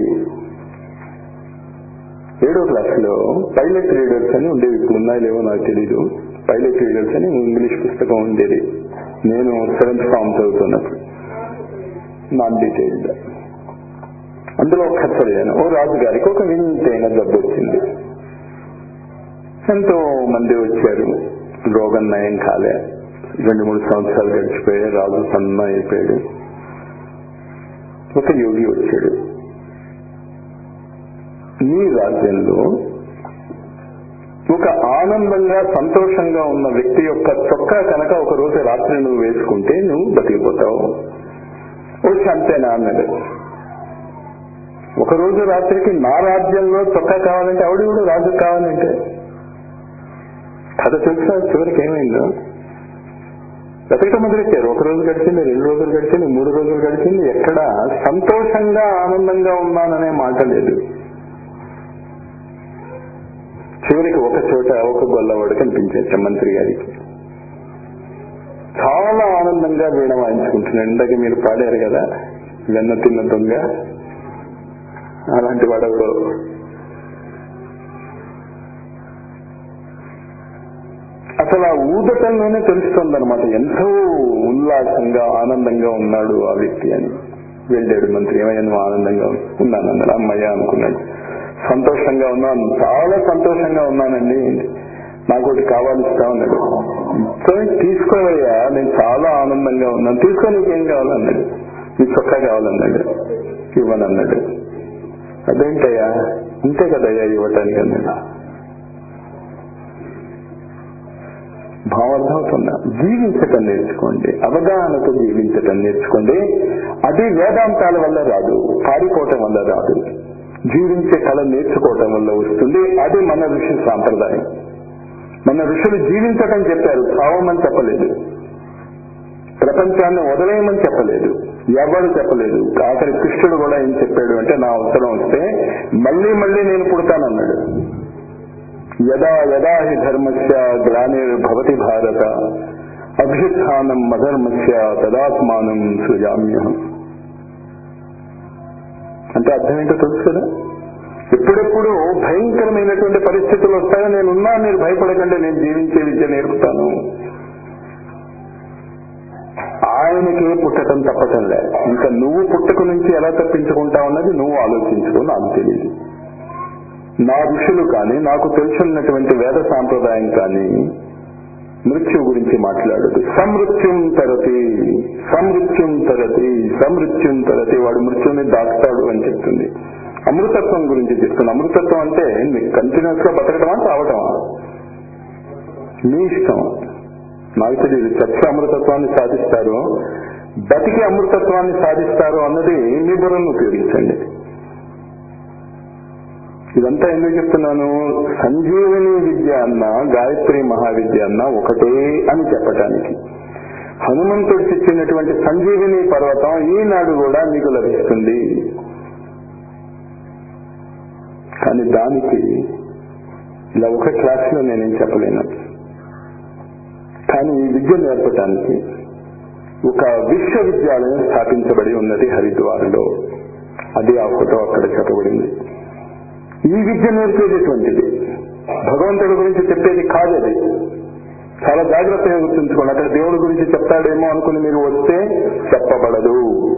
ఏడో క్లాసులో పైలట్ రీడర్స్ అని ఉండేవి ఇప్పుడు ఉన్నాయో లేవో నాకు తెలీదు పైలట్ రీడర్స్ అని ఇంగ్లీష్ పుస్తకం ఉండేది నేను సెవెంత్ ఫామ్ చదువుతున్నప్పుడు నాన్ డీటెయిల్డ్ అందులో ఒక కథ చదివాను ఓ రాజుగారికి ఒక వింతైన జబ్బు వచ్చింది ఎంతో మంది వచ్చారు రోగం నయం కాలే రెండు మూడు సంవత్సరాలు గడిచిపోయాయి రాజు సన్న అయిపోయాడు ఒక యోగి వచ్చాడు నీ రాజ్యంలో ఒక ఆనందంగా సంతోషంగా ఉన్న వ్యక్తి యొక్క చొక్కా కనుక ఒక రోజు రాత్రి నువ్వు వేసుకుంటే నువ్వు బతికిపోతావు వచ్చి అంతేనా అన్నది ఒక రోజు రాత్రికి నా రాజ్యంలో చొక్కా కావాలంటే ఆవిడ కూడా రాజు కావాలంటే కథ తెలుసా చివరికి ఏమైందో బతకటం మొదలెట్టారు ఒక రోజు గడిచింది రెండు రోజులు గడిచింది మూడు రోజులు గడిచింది ఎక్కడ సంతోషంగా ఆనందంగా ఉన్నాననే మాట లేదు చివరికి ఒక చోట ఒక గొల్లవాడు కనిపించాడు మంత్రి గారికి చాలా ఆనందంగా వీణ వాయించుకుంటున్నాడు ఇందాక మీరు పాడారు కదా వెన్న తిన్న దొంగ అలాంటి వాడెవడో అసలు ఆ ఊదటంలోనే తెలుస్తుంది అనమాట ఎంతో ఉల్లాసంగా ఆనందంగా ఉన్నాడు ఆ వ్యక్తి అని వెళ్ళాడు మంత్రి ఏమయ్యా నువ్వు ఆనందంగా ఉన్నాను అన్నాడు అమ్మయ్య అనుకున్నాడు సంతోషంగా ఉన్నాను చాలా సంతోషంగా ఉన్నానండి నాకు ఒకటి కావాలి ఇస్తా ఉన్నాడు సరే తీసుకోవయ్యా నేను చాలా ఆనందంగా ఉన్నాను తీసుకో నీకేం కావాలన్నాడు నీ చొక్కా కావాలన్నాడు ఇవ్వనన్నాడు అదేంటయ్యా ఇంతే కదయ్యా ఇవ్వటానికి అన్నాడు భావార్థమవుతుందా జీవించటం నేర్చుకోండి అవగాహనతో జీవించటం నేర్చుకోండి అది వేదాంతాల వల్ల రాదు పారిపోవటం వల్ల రాదు జీవించే కళ నేర్చుకోవటం వల్ల వస్తుంది అది మన ఋషి సాంప్రదాయం మన ఋషులు జీవించటం చెప్పారు చావమని చెప్పలేదు ప్రపంచాన్ని వదిలేయమని చెప్పలేదు ఎవరు చెప్పలేదు ఆఖరి కృష్ణుడు కూడా ఏం చెప్పాడు అంటే నా అవసరం వస్తే మళ్ళీ మళ్ళీ నేను పుడతానన్నాడు యదా యదా హి ధర్మస్య గ్లానిర్భవతి భారత అభ్యుత్నం అధర్మస్య తదాత్మానం సృజామ్యహం అంటే అర్థం ఏంటో తెలుసు కదా ఎప్పుడెప్పుడు భయంకరమైనటువంటి పరిస్థితులు వస్తాయో నేనున్నా మీరు భయపడకండి నేను జీవించే విద్య నేర్పుతాను ఆయనకే పుట్టడం తప్పటం లే ఇంకా నువ్వు పుట్టక నుంచి ఎలా తప్పించుకుంటావు అన్నది నువ్వు ఆలోచించుకో నాకు తెలియదు నా ఋషులు కానీ నాకు తెలుసున్నటువంటి వేద సాంప్రదాయం కానీ మృత్యు గురించి మాట్లాడదు సమృత్యుం తరతి సమృత్యుం తరతి సమృత్యుం తరతి వాడు మృత్యుని దాటుతాడు అని చెప్తుంది అమృతత్వం గురించి చెప్తుంది అమృతత్వం అంటే మీకు కంటిన్యూస్ గా బతకటమా చావటమా మీ ఇష్టం నాకు తెలియదు చచ్చ అమృతత్వాన్ని సాధిస్తారు బతికి అమృతత్వాన్ని సాధిస్తారు అన్నది మీ బుర్రను ఉపయోగించండి ఇదంతా ఎందుకు చెప్తున్నాను సంజీవని విద్య అన్న గాయత్రి మహావిద్య అన్న ఒకటే అని చెప్పటానికి హనుమంతుడు తెచ్చినటువంటి సంజీవిని పర్వతం ఈనాడు కూడా మీకు లభిస్తుంది కానీ దానికి ఇలా ఒక క్లాసులో నేనేం చెప్పలేను కానీ ఈ విద్య నేర్పటానికి ఒక విశ్వవిద్యాలయం స్థాపించబడి ఉన్నది హరిద్వార్లో అది ఆ ఫోటో అక్కడ చెప్పబడింది ఈ విద్య నేర్పేటటువంటిది భగవంతుడి గురించి చెప్పేది కాదు అది చాలా జాగ్రత్తగా గుర్తుంచుకోండి అక్కడ దేవుడి గురించి చెప్తాడేమో అనుకుని మీరు వస్తే చెప్పబడదు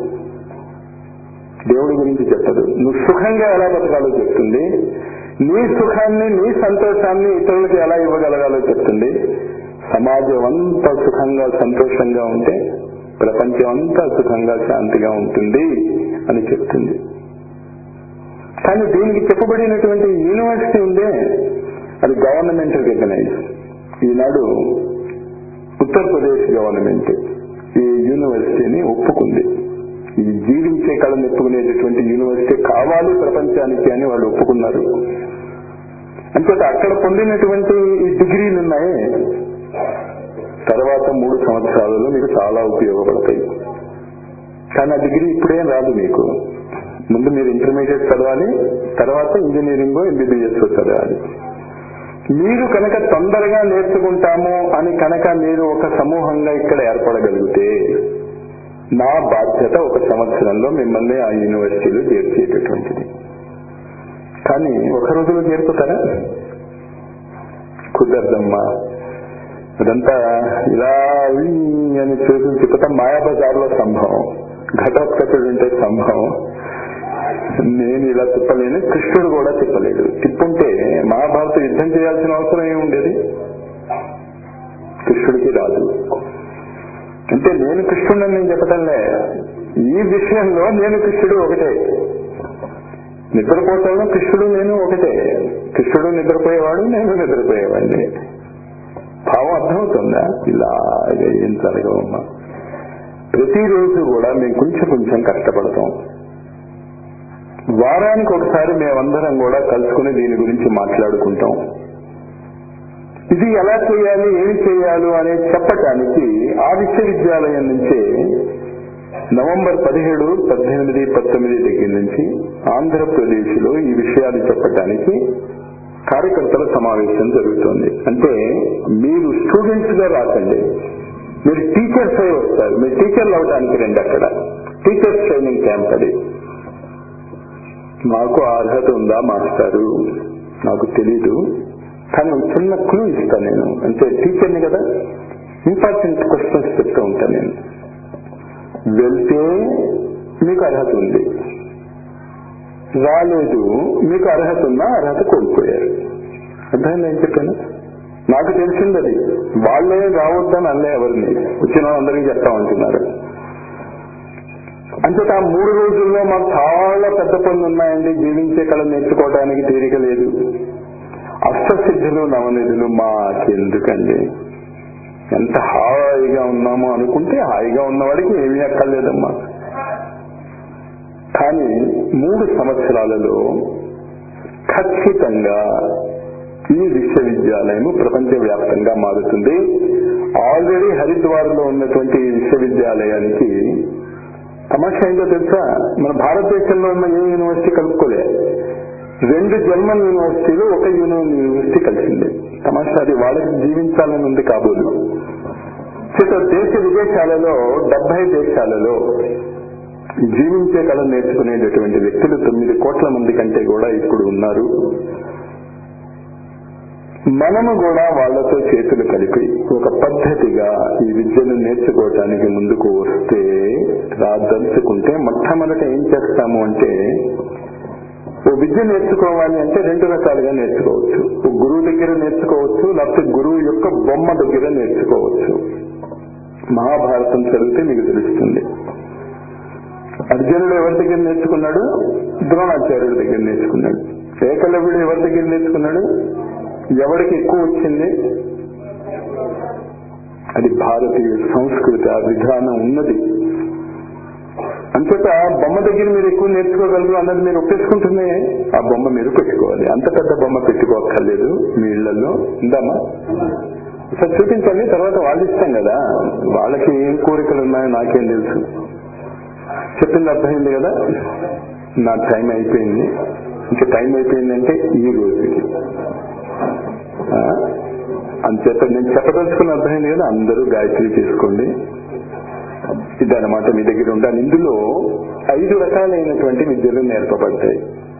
దేవుడి గురించి చెప్పదు నువ్వు సుఖంగా ఎలా బతకాలో చెప్తుంది నీ సుఖాన్ని నీ సంతోషాన్ని ఇతరులకు ఎలా ఇవ్వగలగాలో చెప్తుంది సమాజం అంతా సుఖంగా సంతోషంగా ఉంటే ప్రపంచం అంతా సుఖంగా శాంతిగా ఉంటుంది అని చెప్తుంది కానీ దీనికి చెప్పబడినటువంటి యూనివర్సిటీ ఉందే అది గవర్నమెంట్ రికగ్నైజ్ ఈనాడు ఉత్తరప్రదేశ్ గవర్నమెంట్ ఈ యూనివర్సిటీని ఒప్పుకుంది ఈ జీవించే కళను ఒప్పుకునేటటువంటి యూనివర్సిటీ కావాలి ప్రపంచానికి అని వాళ్ళు ఒప్పుకున్నారు అంచేత అక్కడ పొందినటువంటి ఈ డిగ్రీలు ఉన్నాయి తర్వాత మూడు సంవత్సరాలలో మీకు చాలా ఉపయోగపడతాయి కానీ ఆ డిగ్రీ ఇప్పుడేం రాదు మీకు ముందు మీరు ఇంటర్మీడియట్ చదవాలి తర్వాత ఇంజనీరింగ్ ఎంబీబీఎస్ చదవాలి మీరు కనుక తొందరగా నేర్చుకుంటాము అని కనుక మీరు ఒక సమూహంగా ఇక్కడ ఏర్పడగలిగితే నా బాధ్యత ఒక సంవత్సరంలో మిమ్మల్ని ఆ యూనివర్సిటీలో చేర్చేటటువంటిది కానీ ఒక రోజులో చేరుకుతారా కుదరదమ్మా అదంతా ఇలా ఉయ్ అని చేతులు తిప్పటం మాయాబజార్లో సంభవం ఘటోత్కచుడు ఉంటే సంభవం నేను ఇలా తిప్పలేను కృష్ణుడు కూడా తిప్పలేడు తిప్పుంటే మహాభారత యుద్ధం చేయాల్సిన అవసరం ఏముండేది కృష్ణుడికి రాదు అంటే నేను కృష్ణుడని నేను చెప్పటంలే ఈ విషయంలో నేను కృష్ణుడు ఒకటే నిద్రపోవటంలో కృష్ణుడు నేను ఒకటే కృష్ణుడు నిద్రపోయేవాడు నేను నిద్రపోయేవాడిని భావం అర్థమవుతుందా ఇలాగే ఏం జరగవమ్మా ప్రతిరోజు కూడా మేము కొంచెం కొంచెం కష్టపడతాం వారానికి ఒకసారి మేమందరం కూడా కలుసుకుని దీని గురించి మాట్లాడుకుంటాం ఇది ఎలా చేయాలి ఏమి చేయాలి అనేది చెప్పటానికి ఆ విశ్వవిద్యాలయం నుంచే నవంబర్ పదిహేడు పద్దెనిమిది పంతొమ్మిది దగ్గర నుంచి ఆంధ్రప్రదేశ్ లో ఈ విషయాలు చెప్పడానికి కార్యకర్తల సమావేశం జరుగుతుంది అంటే మీరు స్టూడెంట్స్ గా రాకండి మీరు టీచర్స్ అయి వస్తారు మీరు టీచర్లు అవడానికి రండి అక్కడ టీచర్స్ ట్రైనింగ్ క్యాంప్ అది నాకు అర్హత ఉందా మాస్టారు నాకు తెలీదు కానీ ఒక చిన్న క్లూ ఇస్తాను నేను అంటే టీచర్ని కదా ఇంపార్టెంట్ క్వశ్చన్స్ చెప్తూ ఉంటాను నేను వెళ్తే మీకు అర్హత ఉంది రాలేదు మీకు అర్హత ఉన్నా అర్హత కోల్పోయారు అర్థమైంది ఏం చెప్పాను నాకు తెలిసింది అది వాళ్ళే రావద్దని అనలే ఎవరిని వచ్చిన అందరికీ చెప్తామంటున్నారు అంచేత ఆ మూడు రోజుల్లో మాకు చాలా పెద్ద పనులు ఉన్నాయండి జీవించే కళ నేర్చుకోవడానికి తీరిక లేదు అష్టసిద్ధులు నవనిధులు మాకెందుకండి ఎంత హాయిగా ఉన్నామో అనుకుంటే హాయిగా ఉన్నవాడికి ఏమీ అక్కర్లేదమ్మా కానీ మూడు సంవత్సరాలలో ఖచ్చితంగా ఈ విశ్వవిద్యాలయము ప్రపంచవ్యాప్తంగా మారుతుంది ఆల్రెడీ హరిద్వార్ లో ఉన్నటువంటి ఈ విశ్వవిద్యాలయానికి తమాషా ఏంటో తెలుసా మన భారతదేశంలో ఉన్న ఏ యూనివర్సిటీ కలుపుకోలే రెండు జర్మన్ యూనివర్సిటీలు ఒక యూనివర్సిటీ కలిసింది తమాషా అది వాళ్ళకి జీవించాలని ఉంది కాబోలు చేత దేశ విదేశాలలో డెబ్బై దేశాలలో జీవించే కళ నేర్చుకునేటటువంటి వ్యక్తులు తొమ్మిది కోట్ల మంది కంటే కూడా ఇప్పుడు ఉన్నారు మనము కూడా వాళ్లతో చేతులు కలిపి ఒక పద్ధతిగా ఈ విద్యను నేర్చుకోవటానికి ముందుకు వస్తే రాదలుచుకుంటే మొట్టమొదట ఏం చేస్తాము అంటే ఓ విద్య నేర్చుకోవాలి అంటే రెండు రకాలుగా నేర్చుకోవచ్చు ఓ గురువు దగ్గర నేర్చుకోవచ్చు లేకపోతే గురువు యొక్క బొమ్మ దగ్గర నేర్చుకోవచ్చు మహాభారతం చదివితే మీకు తెలుస్తుంది అర్జునుడు ఎవరి దగ్గర నేర్చుకున్నాడు ద్రోణాచార్యుడి దగ్గర నేర్చుకున్నాడు ఏకలవ్యుడు ఎవరి దగ్గర నేర్చుకున్నాడు ఎవరికి ఎక్కువ వచ్చింది అది భారతీయ సంస్కృతి ఆ విధానం ఉన్నది అంతటా బొమ్మ దగ్గర మీరు ఎక్కువ నేర్చుకోగలరు అన్నది మీరు ఒప్పేసుకుంటూనే ఆ బొమ్మ మీరు పెట్టుకోవాలి అంత పెద్ద బొమ్మ పెట్టుకోక్కర్లేదు మీ ఇళ్లలో ఉందామా ఒకసారి చూపించండి తర్వాత వాళ్ళు ఇస్తాం కదా వాళ్ళకి ఏం కోరికలు ఉన్నాయో నాకేం తెలుసు చెప్పింది అర్థమైంది కదా నా టైం అయిపోయింది ఇంకా టైం అయిపోయిందంటే ఈ రోజుకి ఆ? అంచేత నేను చెప్పదలుచుకున్న అర్థమైంది కదా అందరూ గాయత్రి చేసుకోండి ఇదన్నమాట మీ దగ్గర ఉండాలి ఇందులో ఐదు రకాలైనటువంటి విద్యలు నేర్పబడతాయి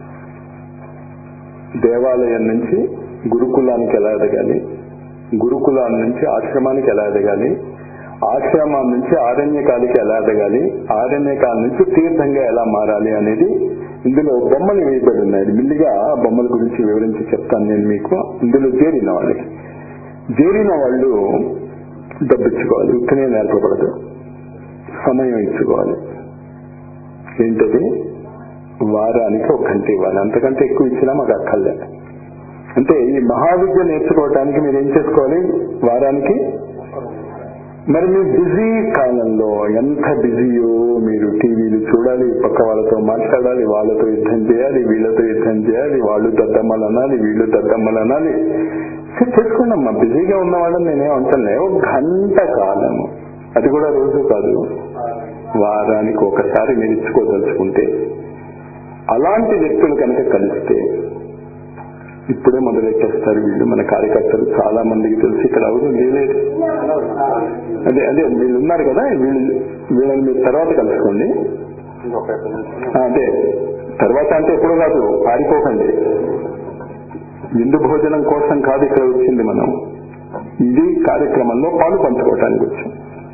దేవాలయం నుంచి గురుకులానికి ఎలా ఎదగాలి గురుకులాల నుంచి ఆశ్రమానికి ఎలా ఎదగాలి ఆశ్రమం నుంచి ఆరణ్యకాలికి ఎలా ఎదగాలి ఆరణ్యకాల నుంచి తీర్థంగా ఎలా మారాలి అనేది ఇందులో బొమ్మలు వేయబడి ఉన్నాయి మిల్లిగా బొమ్మల గురించి వివరించి చెప్తాను నేను మీకు ఇందులో చేరిన వాళ్ళకి చేరిన వాళ్ళు డబ్బిచ్చుకోవాలి ఉత్తనే నేర్పబడదు సమయం ఇచ్చుకోవాలి ఏంటది వారానికి ఒక గంట ఇవ్వాలి అంతకంటే ఎక్కువ ఇచ్చినా మాకు అక్కర్లే అంటే ఈ మహావిద్య నేర్చుకోవటానికి మీరు ఏం చేసుకోవాలి వారానికి మరి మీ బిజీ కాలంలో ఎంత బిజీయో మీరు టీవీలు చూడాలి పక్క వాళ్ళతో మాట్లాడాలి వాళ్ళతో యుద్ధం చేయాలి వీళ్ళతో యుద్ధం చేయాలి వాళ్ళు దద్దమ్మలు అనాలి వీళ్ళు దద్దమ్మలు అనాలి చేసుకోండి అమ్మా బిజీగా ఉన్నవాళ్ళని నేనేం అంటలే ఒక గంట కాలము అది కూడా రోజు కాదు వారానికి ఒకసారి మీరు ఇచ్చుకోదలుచుకుంటే అలాంటి వ్యక్తులు కనుక కలిస్తే ఇప్పుడే మొదలెట్టేస్తారు వీళ్ళు మన కార్యకర్తలు చాలా మందికి తెలిసి ఇక్కడ అవసరం లేదు అదే అదే వీళ్ళు ఉన్నారు కదా వీళ్ళు వీళ్ళని మీరు తర్వాత కలుసుకోండి ఆ, అదే తర్వాత అంటే ఎప్పుడు కాదు పారిపోకండి విందు భోజనం కోసం కాదు ఇక్కడ వచ్చింది మనం ఇది కార్యక్రమంలో పాలు పంచుకోవటానికి వచ్చాం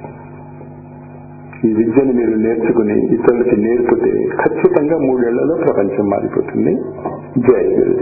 ఈ విద్యను మీరు నేర్చుకుని ఇతరులకి నేర్పితే ఖచ్చితంగా మూడేళ్లలో ప్రపంచం మారిపోతుంది జై గురు